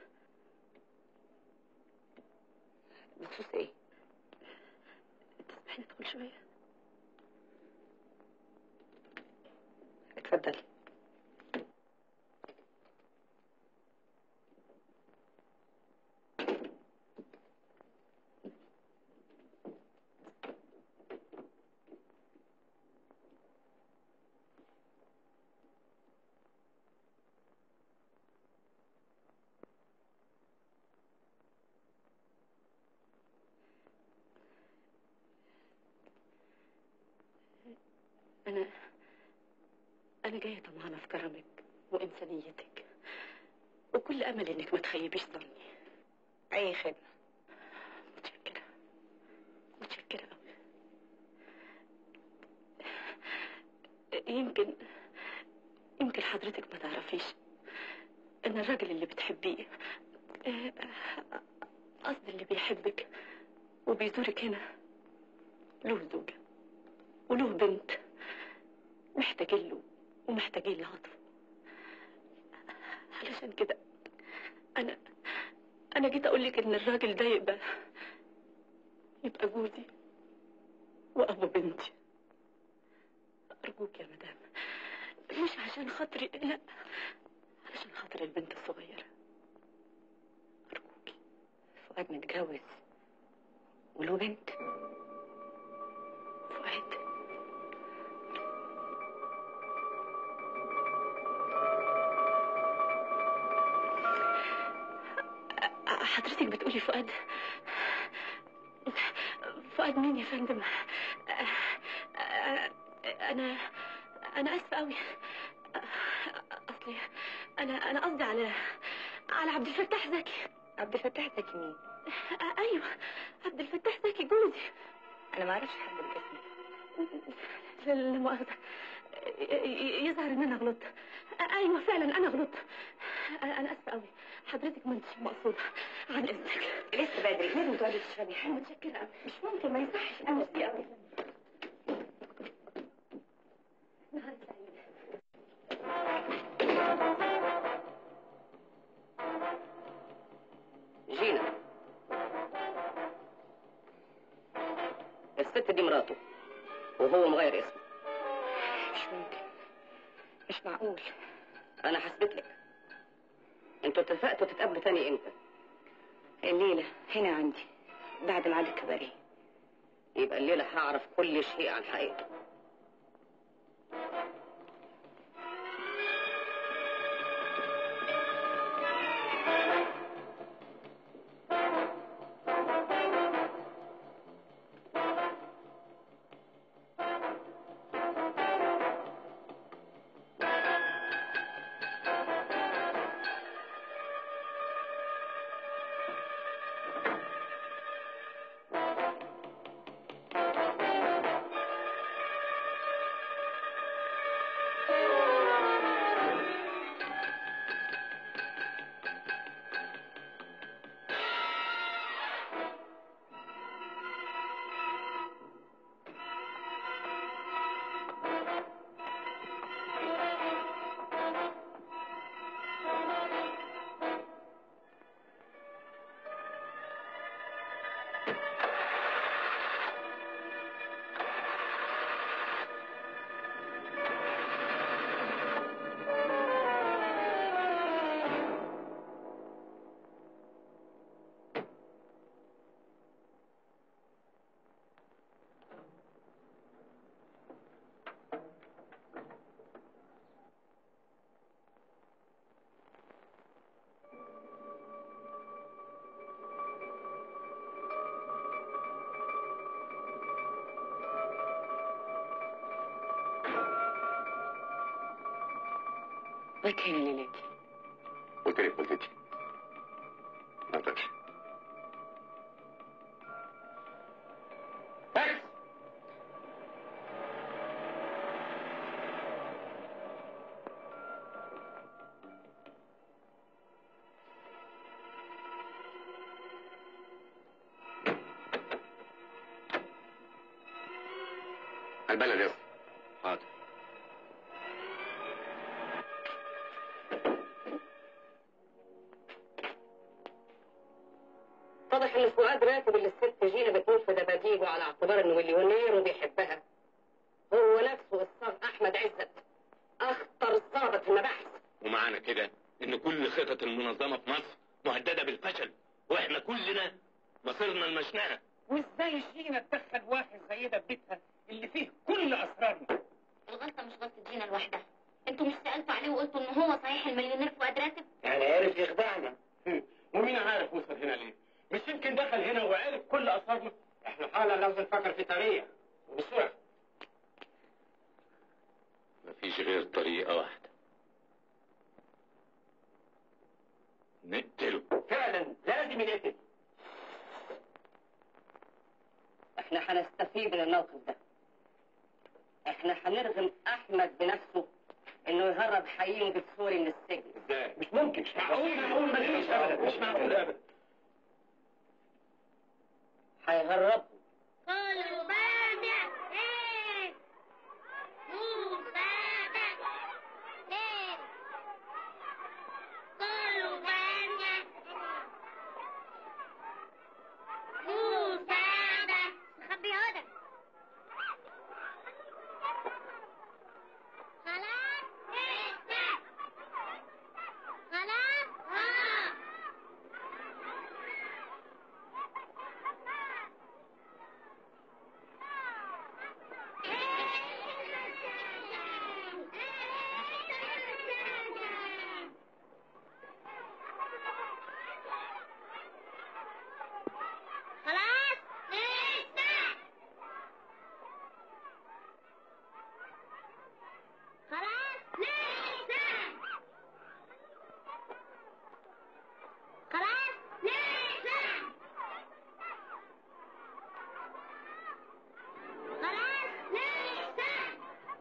بخصوص إيه؟ تسمحي لي أدخل شوية اتفضلي أنا أنا جاية طمعانة في كرمك وإنسانيتك وكل أمل إنك ما تخيبيش ظني أي خدمة متشكرة متشكرة أوي يمكن يمكن حضرتك ما تعرفيش إن الراجل اللي بتحبيه آه، قصدي اللي بيحبك وبيزورك هنا له زوجة وله بنت محتاجين له ومحتاجين لعطف علشان كده انا انا جيت اقول لك ان الراجل ده يبقى يبقى جوزي وابو بنتي ارجوك يا مدام مش عشان خاطري لا علشان خاطر البنت الصغيرة ارجوكي فؤاد متجوز وله بنت فؤاد حضرتك بتقولي فؤاد فؤاد مين يا فندم انا انا اسفه قوي اصلي انا انا قصدي على على عبد الفتاح زكي عبد الفتاح زكي مين ايوه عبد الفتاح زكي جوزي انا ما اعرفش حد بالاسم لا مؤاخذه يظهر ان انا غلطت ايوه فعلا انا غلطت انا اسفه قوي حضرتك ما انتش مقصوده عن اذنك لسه بدري لازم تقعدي تشربي حاجه متشكره قوي مش ممكن ما يصحش انا ميرسي قوي نهار سعيد مراته وهو مغير اسمه مش ممكن مش معقول انا حسبت لك انتوا اتفقتوا تتقابلوا تاني امتى الليلة هنا عندي بعد ميعاد الكباريه يبقى الليله هعرف كل شيء عن حقيقته بات هنا ليلتي قلت لك والدتي ما اقدرش بس البلد يا اسطى حاضر اتضح ان فؤاد راتب اللي الست جينا بتموت في دباديبه على اعتبار انه مليونير وبيحبها هو نفسه الصاغ احمد عزت اخطر ضابط في المباحث ومعنى كده ان كل خطط المنظمة في مصر مهددة بالفشل واحنا كلنا مصيرنا المشنقة وازاي جينا تدخل واحد زي ده ببيتها اللي فيه كل اسرارنا الغلطة مش غلطة جينا لوحدها انتوا مش سألتوا عليه وقلتوا ان هو صحيح المليونير فؤاد راتب يعني عارف يخدعنا ومين عارف وصل هنا ليه مش يمكن دخل هنا وعرف كل اسرارنا احنا حالا لازم نفكر في تاريخ وبسرعة مفيش غير طريقة واحدة نقتله فعلا لازم نقتل احنا هنستفيد من الموقف ده احنا هنرغم احمد بنفسه انه يهرب حيين السوري من السجن ازاي مش ممكن مش معقول معقول ما فيش ابدا مش معقول ابدا هيهربه كله بادع ايه مساعدة ايه كله بادع مساعدة خبي هدى خلاص لسه خلاص اه خلاص لسه خلاص لسه خلاص لسه خلاص لسه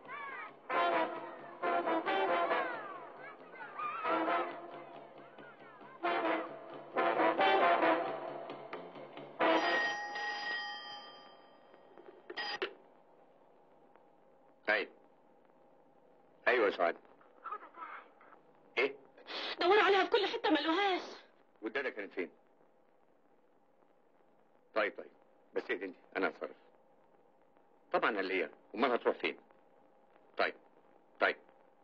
ايوه ايوه يا سعاد ايه دوروا عليها في كل حته ما لقوهاش والداده كانت فين طيب طيب بس ايه انت انا هتصرف طبعا اللي هي امال هتروح فين طيب طيب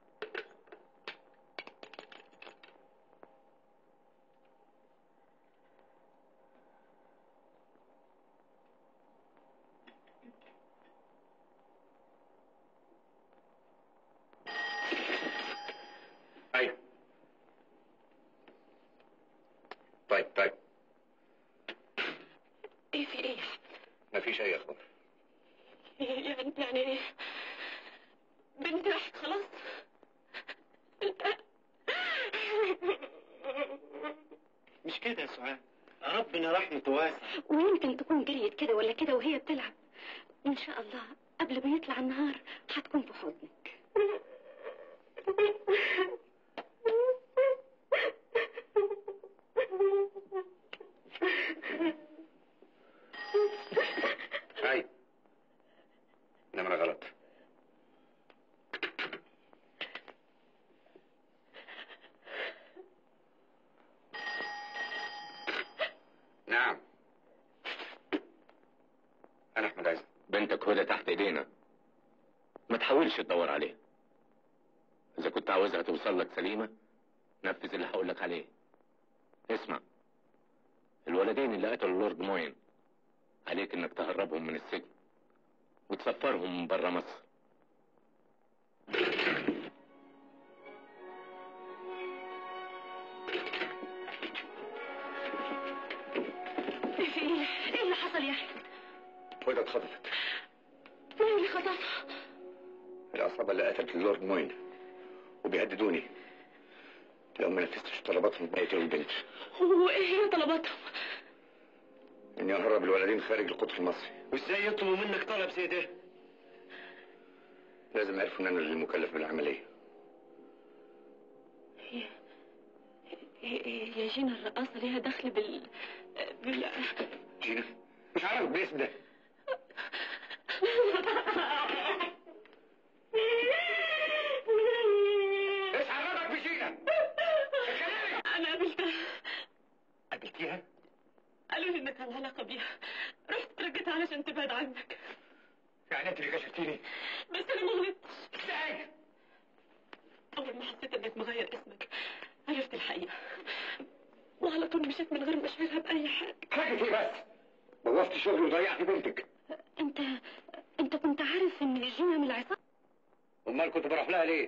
ايوه طيب طيب ايه في ايه مفيش اي اخبار يعني يعني ايه بنتي راحت خلاص مش كده يا سعاد ربنا رحمته واسعة ويمكن تكون جريت كده ولا كده وهي بتلعب وان شاء الله قبل ما يطلع النهار هتكون في حضنك ايوه نمرة غلط نعم انا احمد عايز بنتك هدى تحت ايدينا ما تحاولش تدور عليها اذا كنت عاوزها توصل لك سليمة نفذ اللي هقول لك عليه اسمع الولدين اللي قتلوا لورد موين عليك انك تهربهم من السجن وتسفرهم من بره مصر ايه في ايه ايه اللي حصل يا احمد هدى اتخطفت مين اللي خطفها العصابة اللي قتلت اللورد موين وبيهددوني لو ما نفذتش طلباتهم هيقتلوا البنت وايه هي طلباتهم اني اهرب الولدين خارج القطر المصري وازاي يطلبوا منك طلب زي ده لازم يعرفوا ان انا اللي مكلف بالعملية هي هي- يا جينا الرقاصة ليها دخل بال بال جينا مش عارف بالاسم ده ايش عرفك بجينا انا قابلتها قابلتيها قالوا لي انك على علاقة بيها رحت ترجتها علشان تبعد عنك يعني انت اللي كشفتيني بس انا ما غلطتش ازاي اول ما حسيت انك مغير اسمك عرفت الحقيقة وعلى طول مشيت من غير ما اشغلها بأي حاجة حاجة ايه بس بوظت شغلي وضيعت بنتك انت انت كنت عارف ان جينا من العصابة امال كنت بروح لها ليه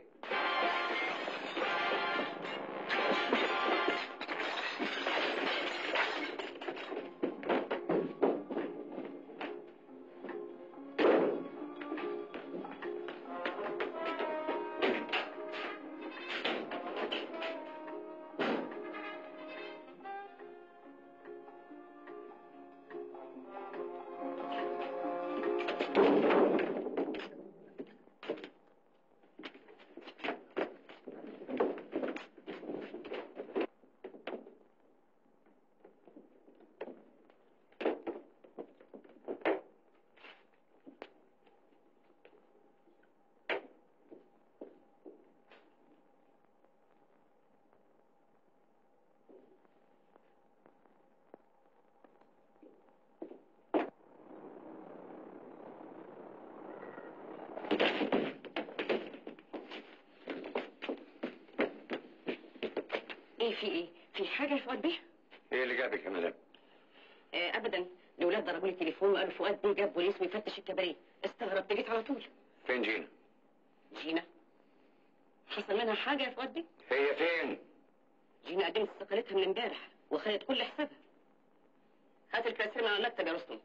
ايه في ايه في حاجه يا فؤاد بيه ايه اللي جابك يا مدام آه ابدا الاولاد ضربوا لي تليفون وقالوا فؤاد بيه جاب بوليس ويفتش الكباريه استغربت جيت على طول فين جينا جينا حصل منها حاجه يا فؤاد بيه هي فين جينا قدمت استقالتها من امبارح وخدت كل حسابها هات الكاسير من على المكتب يا رستم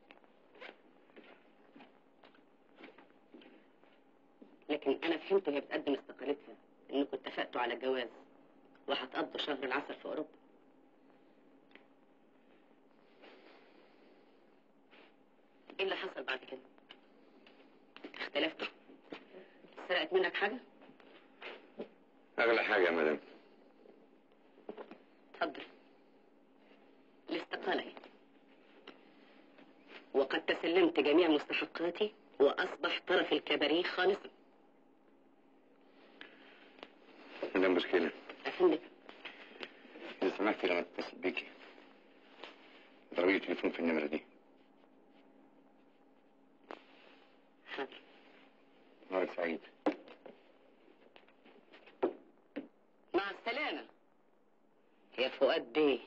لكن انا فهمت وهي بتقدم استقالتها انكم اتفقتوا على الجواز وهتقضوا شهر العسل في اوروبا ايه اللي حصل بعد كده اختلفتوا سرقت منك حاجه اغلى حاجة يا مدام اتفضل الاستقالة اهي. وقد تسلمت جميع مستحقاتي وأصبح طرف الكباريه خالصا مدام مشكلة أفندم إذا سمحتي لما اتصل بيكي ضربي لي تليفون في النمرة دي حاضر سعيد مع السلامة يا فؤاد بيه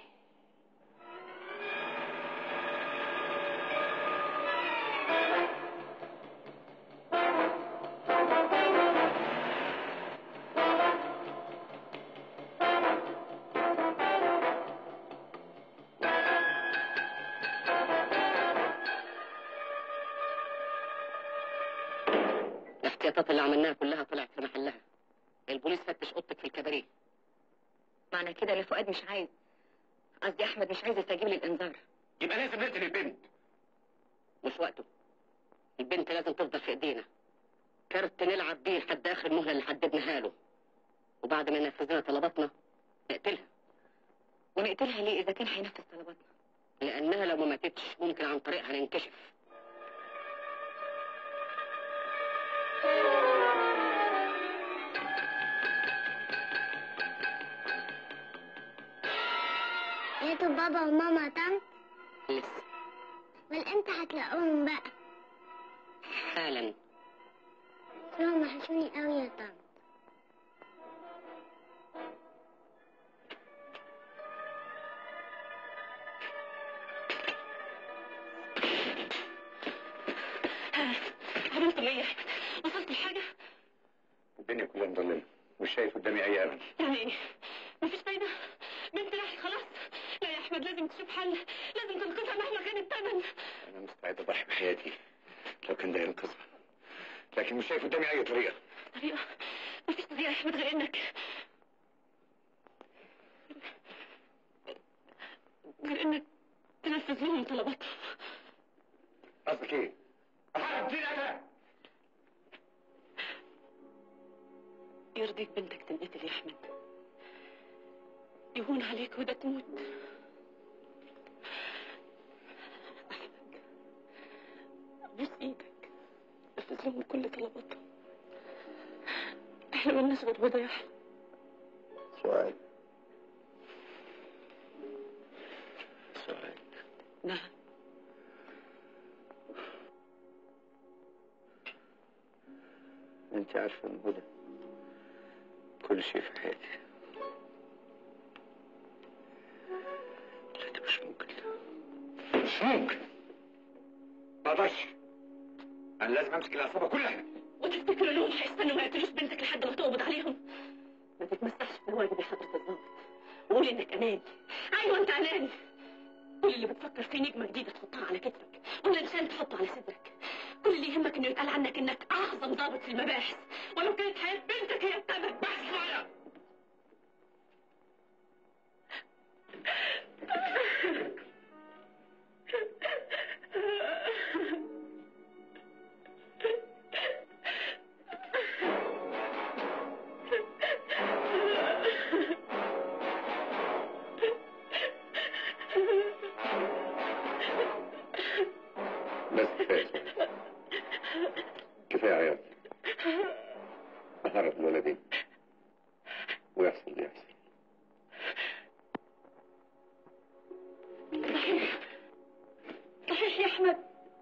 الاحتياطات اللي عملناها كلها طلعت في محلها البوليس فتش اوضتك في الكباريه معنى كده ان فؤاد مش عايز قصدي احمد مش عايز يستجيب للانذار يبقى لازم نقتل البنت مش وقته البنت لازم تفضل في ايدينا كارت نلعب بيه لحد اخر المهله اللي حددناها له وبعد ما ينفذ لنا طلباتنا نقتلها ونقتلها ليه اذا كان هينفذ طلباتنا لانها لو ما ماتتش ممكن عن طريقها ننكشف لقيتوا بابا وماما طنط لسه والامتى هتلاقوهم بقى حالا هم وحشوني قوي يا طنط عملت ايه وصلت لحاجة الدنيا كلها مظلمه مش شايف قدامي اي امل يعني ايه مفيش فايدة بنت راحت خلاص لا يا احمد لازم تشوف حل لازم تنقذها مهما كان الثمن انا مستعد اضحي بحياتي لو كان ده ينقذها لكن مش شايف قدامي اي طريقه طريقة مفيش طريقة يا احمد غير انك غير انك تنفذ لهم طلباتهم قصدك ايه؟ احارب دين انا يرضيك بنتك تنقتل يا احمد يهون عليك وده تموت احمد بوس ايدك نفذ لهم كل طلباتهم احنا ملناش غير بدا يا احمد سؤال سؤال نعم انت عارفه ان هدى كل شيء في حياتي لا ده مش ممكن مش ممكن ما اقدرش انا لازم امسك العصابه كلها وتفتكر انهم هيستنوا ما يقتلوش بنتك لحد ما تقبض عليهم ما تتمسحش بالواجب يا حضرة الضابط وقول انك اناني ايوه انت اناني كل اللي بتفكر فيه نجمه جديده تحطها على كتفك ولا لسان تحطه على صدرك كل اللي يهمك انه يتقال عنك انك اعظم ضابط في المباحث ولو كانت حياه بنتك هي الثمن بس معايا بس كفايه كفايه عياط احرق الولدين ويحصل اللي يحصل صحيح صحيح يا احمد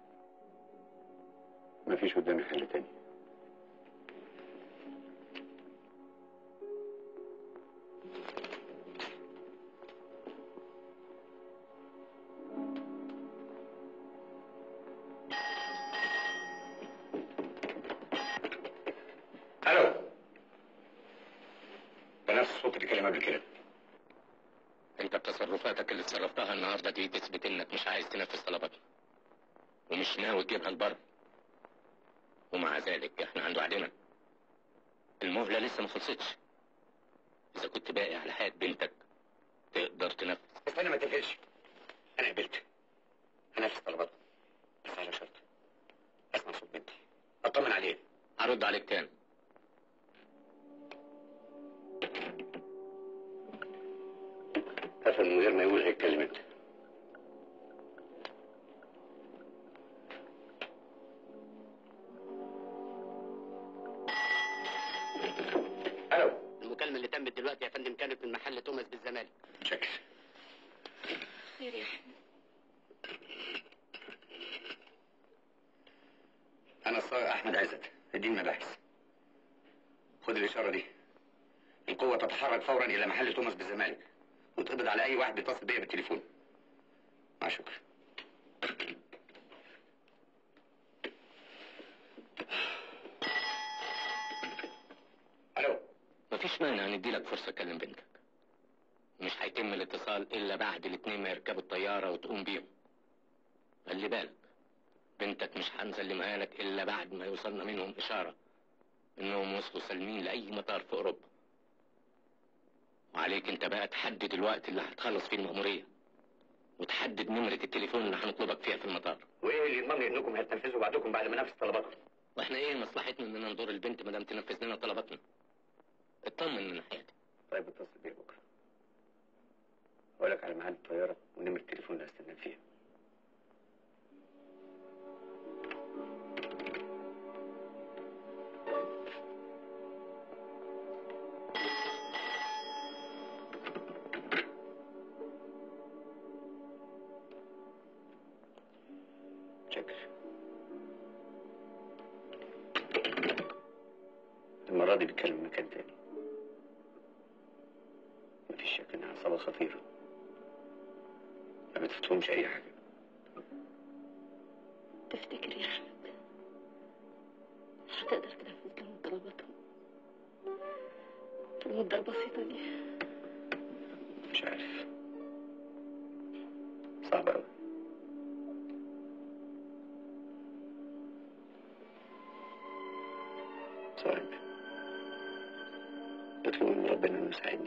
مفيش قدامي حل تاني الو ده نفس الصوت اللي كلم قبل كده انت بتصرفاتك اللي تصرفتها النهارده دي تثبت انك مش عايز تنفذ طلباتنا ومش ناوي تجيبها لبره ومع ذلك احنا عند وعدنا المهله لسه ما خلصتش اذا كنت باقي على حياه بنتك تقدر تنفذ استنى ما تقفلش انا قبلت هنفذ طلباتك بس على شرط اسمع صوت بنتي اطمن عليه هرد عليك تاني قفل من غير ما يقول هيتكلم انت الو المكالمة اللي تمت دلوقتي يا فندم كانت من محل توماس بالزمالك شكل خير يا احمد انا الصاغ احمد عزت اديني مباحث القوة تتحرك فورا إلى محل توماس بالزمالك وتقبض على أي واحد بيتصل بيا بالتليفون مع شكر ألو مفيش مانع ندي لك فرصة تكلم بنتك مش هيتم الاتصال إلا بعد الاتنين ما يركبوا الطيارة وتقوم بيهم خلي بالك بنتك مش هنسلمها لك إلا بعد ما يوصلنا منهم إشارة إنهم وصلوا سالمين لأي مطار في أوروبا وعليك أنت بقى تحدد الوقت اللي هتخلص فيه المأمورية وتحدد نمرة التليفون اللي هنطلبك فيها في المطار وإيه اللي يضمن لي إنكم هتنفذوا بعدكم بعد ما نفذ طلباتكم واحنا ايه مصلحتنا اننا نزور البنت ما دام تنفذ لنا طلباتنا اطمن من ناحيتي طيب اتصل بيا بكرة أقول لك على ميعاد الطيارة ونمرة التليفون اللي هستناك فيها شكر المرة دي بيتكلم مكان تاني مفيش شك انها عصابة خطيرة ما بتفتهمش أي حاجة تفتكر يا أحمد هتقدر تنفذ لهم طلباتهم في المدة البسيطة دي مش عارف صعب أوي صعب بطلب من ربنا إنه يساعدني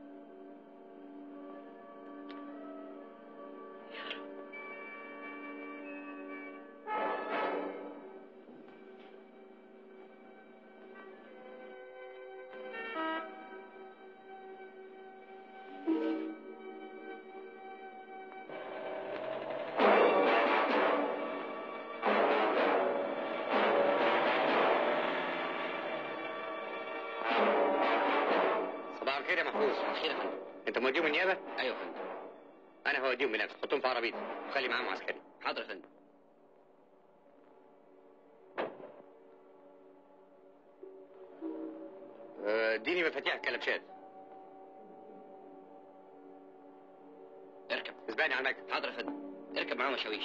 صباح الخير يا محفوظ خير يا فندم انت موديهم النيابه ايوه يا فندم انا هوديهم بنفسي حطهم في عربيتي وخلي معاهم عسكري حاضر يا فندم آه، اديني مفاتيح الكلبشات اركب اسبقني على المكتب حاضر يا فندم اركب معاه مشاويش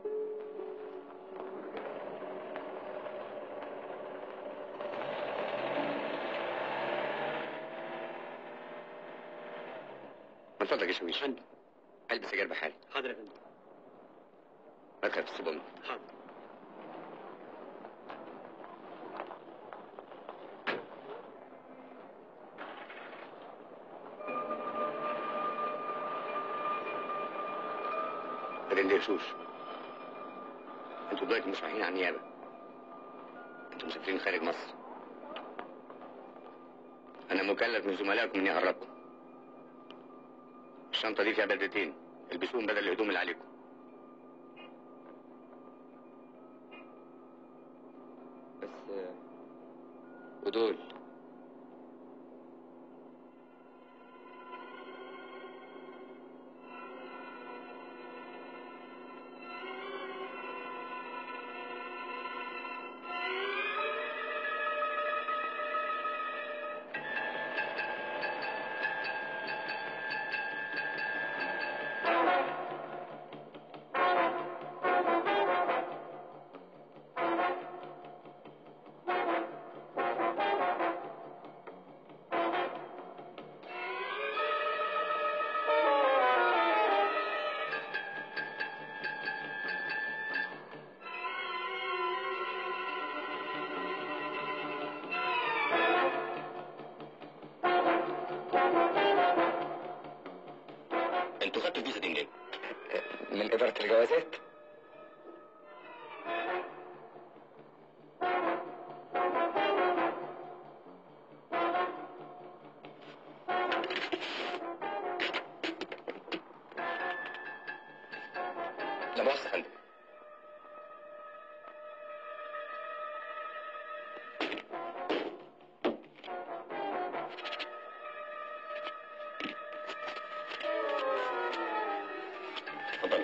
من فضلك يا شويش البس سجاير بحالي حاضر يا فندم ما تخاف السيبهم حاضر ما تندهشوش انتوا دلوقتي مش رايحين على النيابه انتوا مسافرين خارج مصر انا مكلف من زملائكم اني اهربكم الشنطه دي فيها بدلتين البسوهم بدل الهدوم اللي عليكم بس آه، ودول انتوا خدتوا الفيزا دي منين؟ من اداره الجوازات لا مؤاخذة يا فندم اتفضل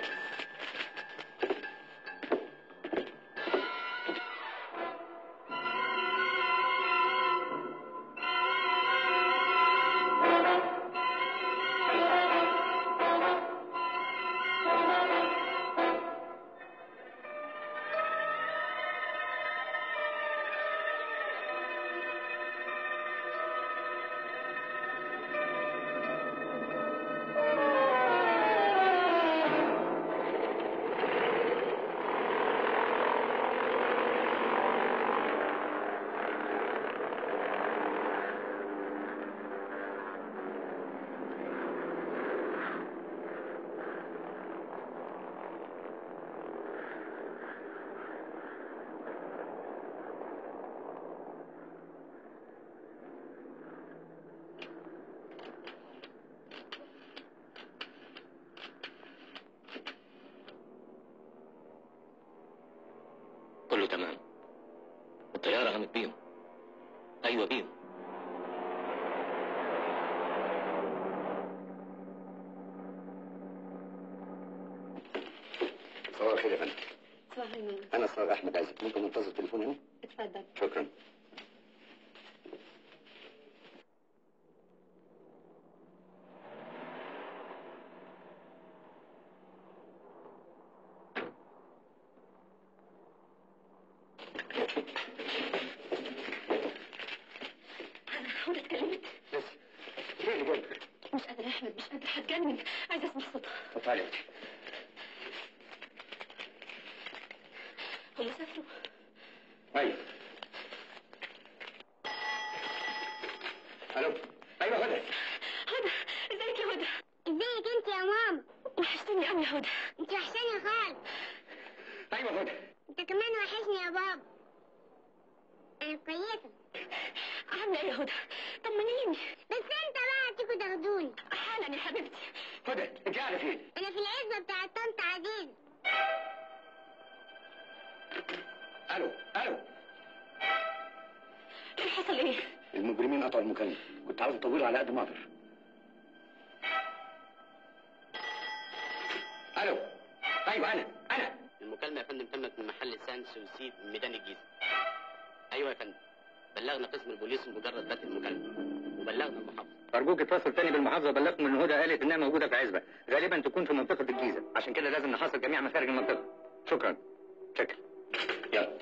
صباح الخير يا فندم صباح النور انا صار احمد عزت ممكن ننتظر التليفون هنا اتفضل شكرا هدى اتكلمت بس ايه اللي جابك؟ مش قادرة يا أحمد مش قادرة هتجنن عايزة أسمع صوتها طب تعالي هم سافروا ايوه الو ايوه هدى هدى ازيك يا هدى ازيك انت يا ماما وحشتني قوي يا هدى انت وحشاني خالص ايوه هدى انت كمان وحشني يا بابا انا كويسه عاملة ايه يا هدى طمنيني بس انت بقى تيجوا تاخدوني حالا يا حبيبتي هدى انت قاعده فين؟ انا في العزبه بتاعت طنط عزيز الو الو ايه حصل ايه المجرمين قطعوا المكالمه كنت عاوز اطوله على قد ما اقدر الو ايوه انا انا المكالمة يا فندم تمت من محل سان سوسي ميدان الجيزة أيوة يا فندم بلغنا قسم البوليس مجرد بدء المكالمة وبلغنا المحافظ أرجوك اتصل تاني بالمحافظة بلغكم إن هدى قالت إنها موجودة في عزبة غالبا تكون في منطقة الجيزة عشان كده لازم نحاصر جميع مخارج المنطقة شكرا شكرا يلا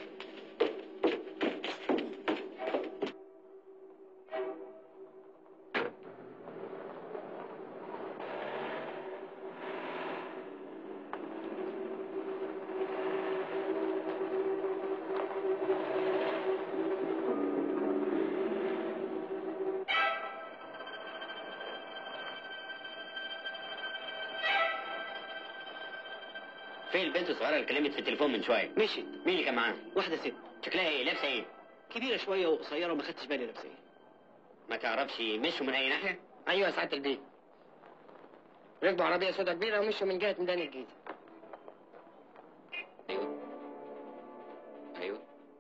فين البنت الصغيرة اللي كلمت في التليفون من شوية؟ مشيت مين اللي كان معاها؟ واحدة ست شكلها ايه؟ لابسة ايه؟ كبيرة شوية وقصيرة وما خدتش بالي لابسة ايه ما تعرفش مشوا من أي ناحية؟ ايوه يا سعادة البيت ركبوا عربية سودا كبيرة ومشوا من جهة ميدان الجيزة أيوه أيوه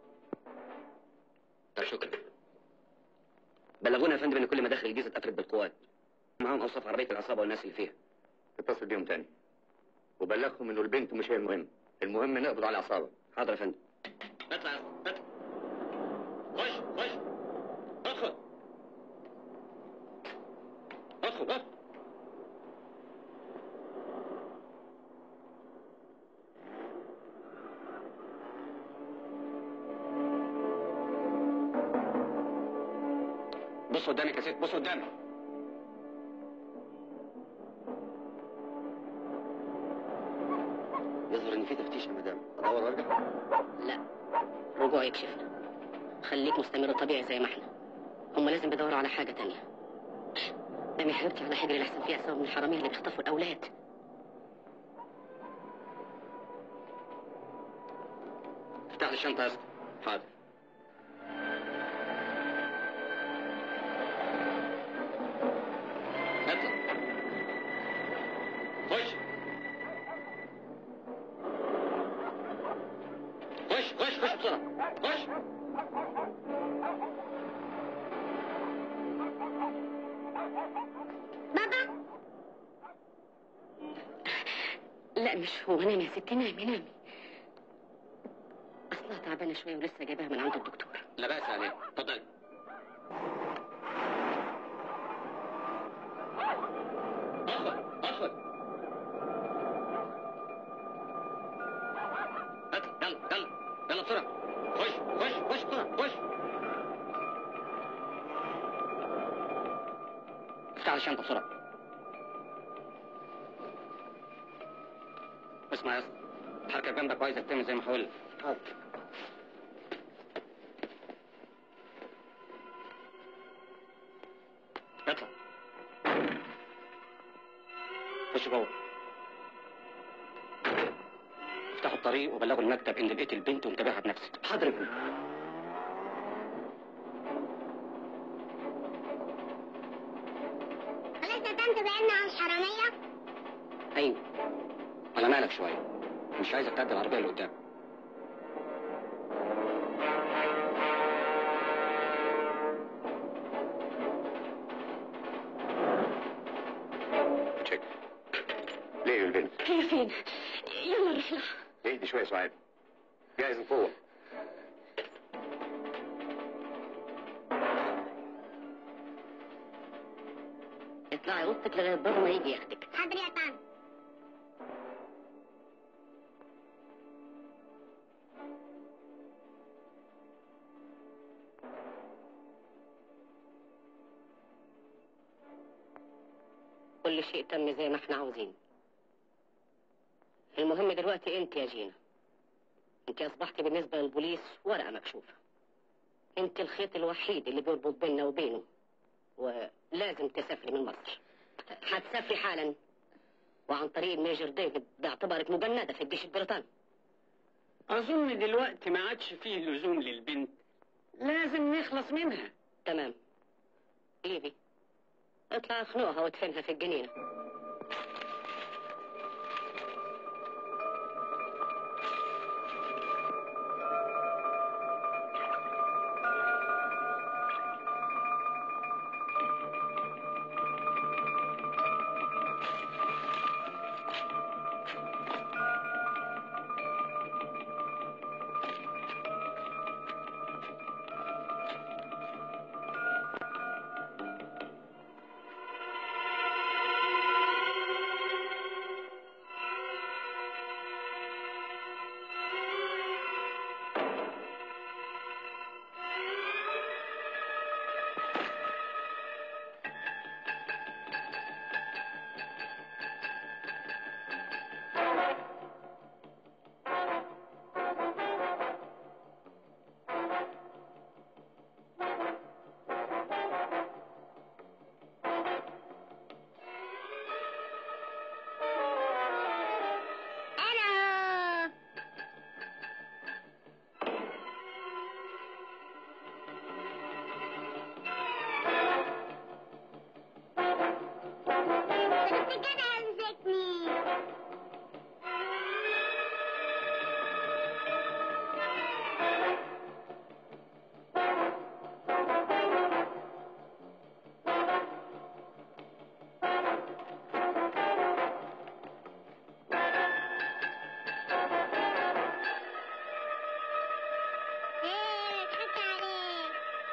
طب شكرا بلغونا يا فندم إن كل مداخل الجيزة اتقفلت بالقوات معاهم أوصاف عربية العصابة والناس اللي فيها اتصل بيهم تاني وبلغهم إنه البنت مش هي المهم المهم نقبض على العصابة حاضر يا فندم اطلع يا اسطى، اطلع خش خش ادخل ادخل ادخل بص قدامك يا ست بص قدامك يظهر ان في تفتيش يا مدام ادور وارجع لا رجوع يكشفنا خليك مستمر طبيعي زي ما احنا هم لازم بيدوروا على حاجة تانية قامي يا حبيبتي على حجر اللي احسن فيها سوا من الحرامية اللي بيخطفوا الأولاد افتح لي الشنطة يا اسطى حاضر اطلع خش خش خش خش بسرعة خش بابا لا مش هو نامي يا ستي نامي نامي أصلها تعبانة شوية ولسه جايباها من عند الدكتور لا بأس عليه اتفضل ادخل ادخل اطلع يلا يلا يلا بسرعة خش خش خش بسرعة خش افتح لي الشنطة بسرعة اسمع يا اسطى الحركة جنبك وعايزك تعمل زي ما حاولت حاضر اطلع خش جوه افتحوا الطريق وبلغوا المكتب ان لقيت البنت وانتبهها بنفسك حاضر يا فندم. خلاص يا طنط بعدنا عن الحرامية ايوه على مالك شويه مش عايزك تعدي العربيه اللي قدام تشيك ليه البنت هي فين يلا نروح لها اهدي شويه يا سعاد جاهز القوه اطلعي اوضتك لغايه بابا ما يجي ياخدك حاضر يا طنط كل شيء تم زي ما احنا عاوزين المهم دلوقتي انت يا جينا انت اصبحتي بالنسبة للبوليس ورقة مكشوفة انت الخيط الوحيد اللي بيربط بيننا وبينه ولازم تسافري من مصر هتسافري حالا وعن طريق الميجر ديفيد باعتبارك مجندة في الجيش البريطاني اظن دلوقتي ما عادش فيه لزوم للبنت لازم نخلص منها تمام ايدي اطلع اخنقها وادفنها في الجنينة الو انت كده امسكني ايه ضحكت عليك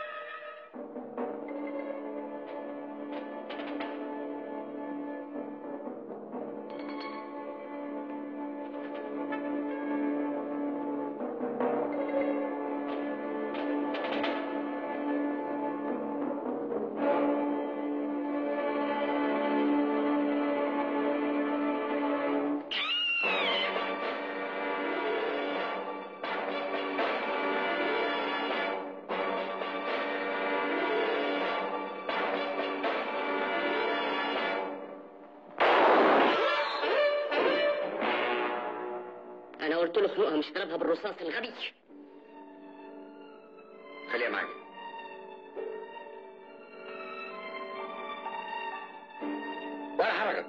انا قلت له اخنقها مش اضربها بالرصاص الغبي خليها معاك ولا حركه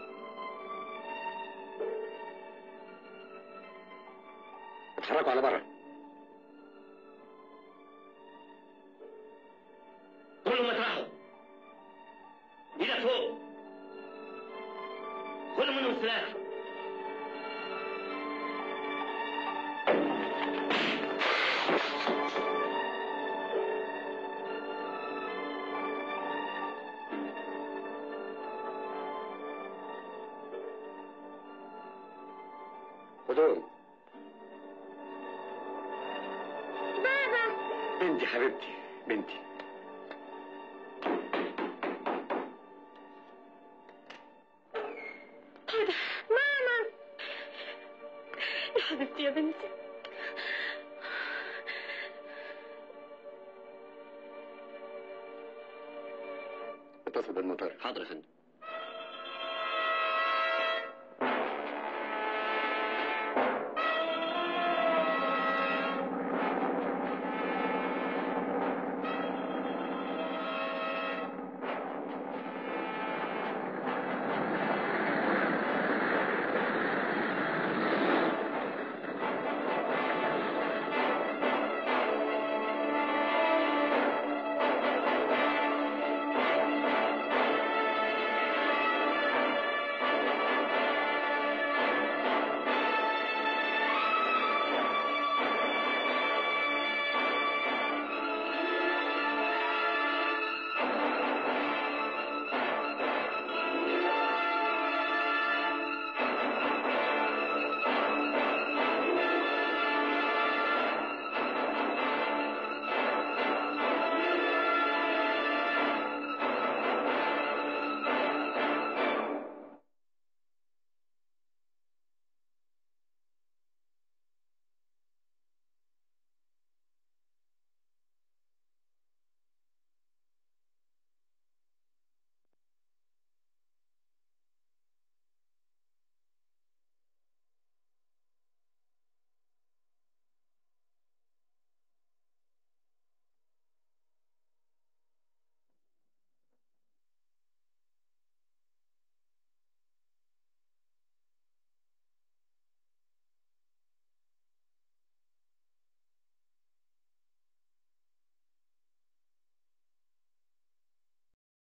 اتحركوا على بره كل ما تروحوا ايدك فوق خدوا منهم السلاح خدوهم بابا بنتي حبيبتي بنتي ماما يا حبيبتي يا بنتي اتصل بالمطار حاضر يا فندم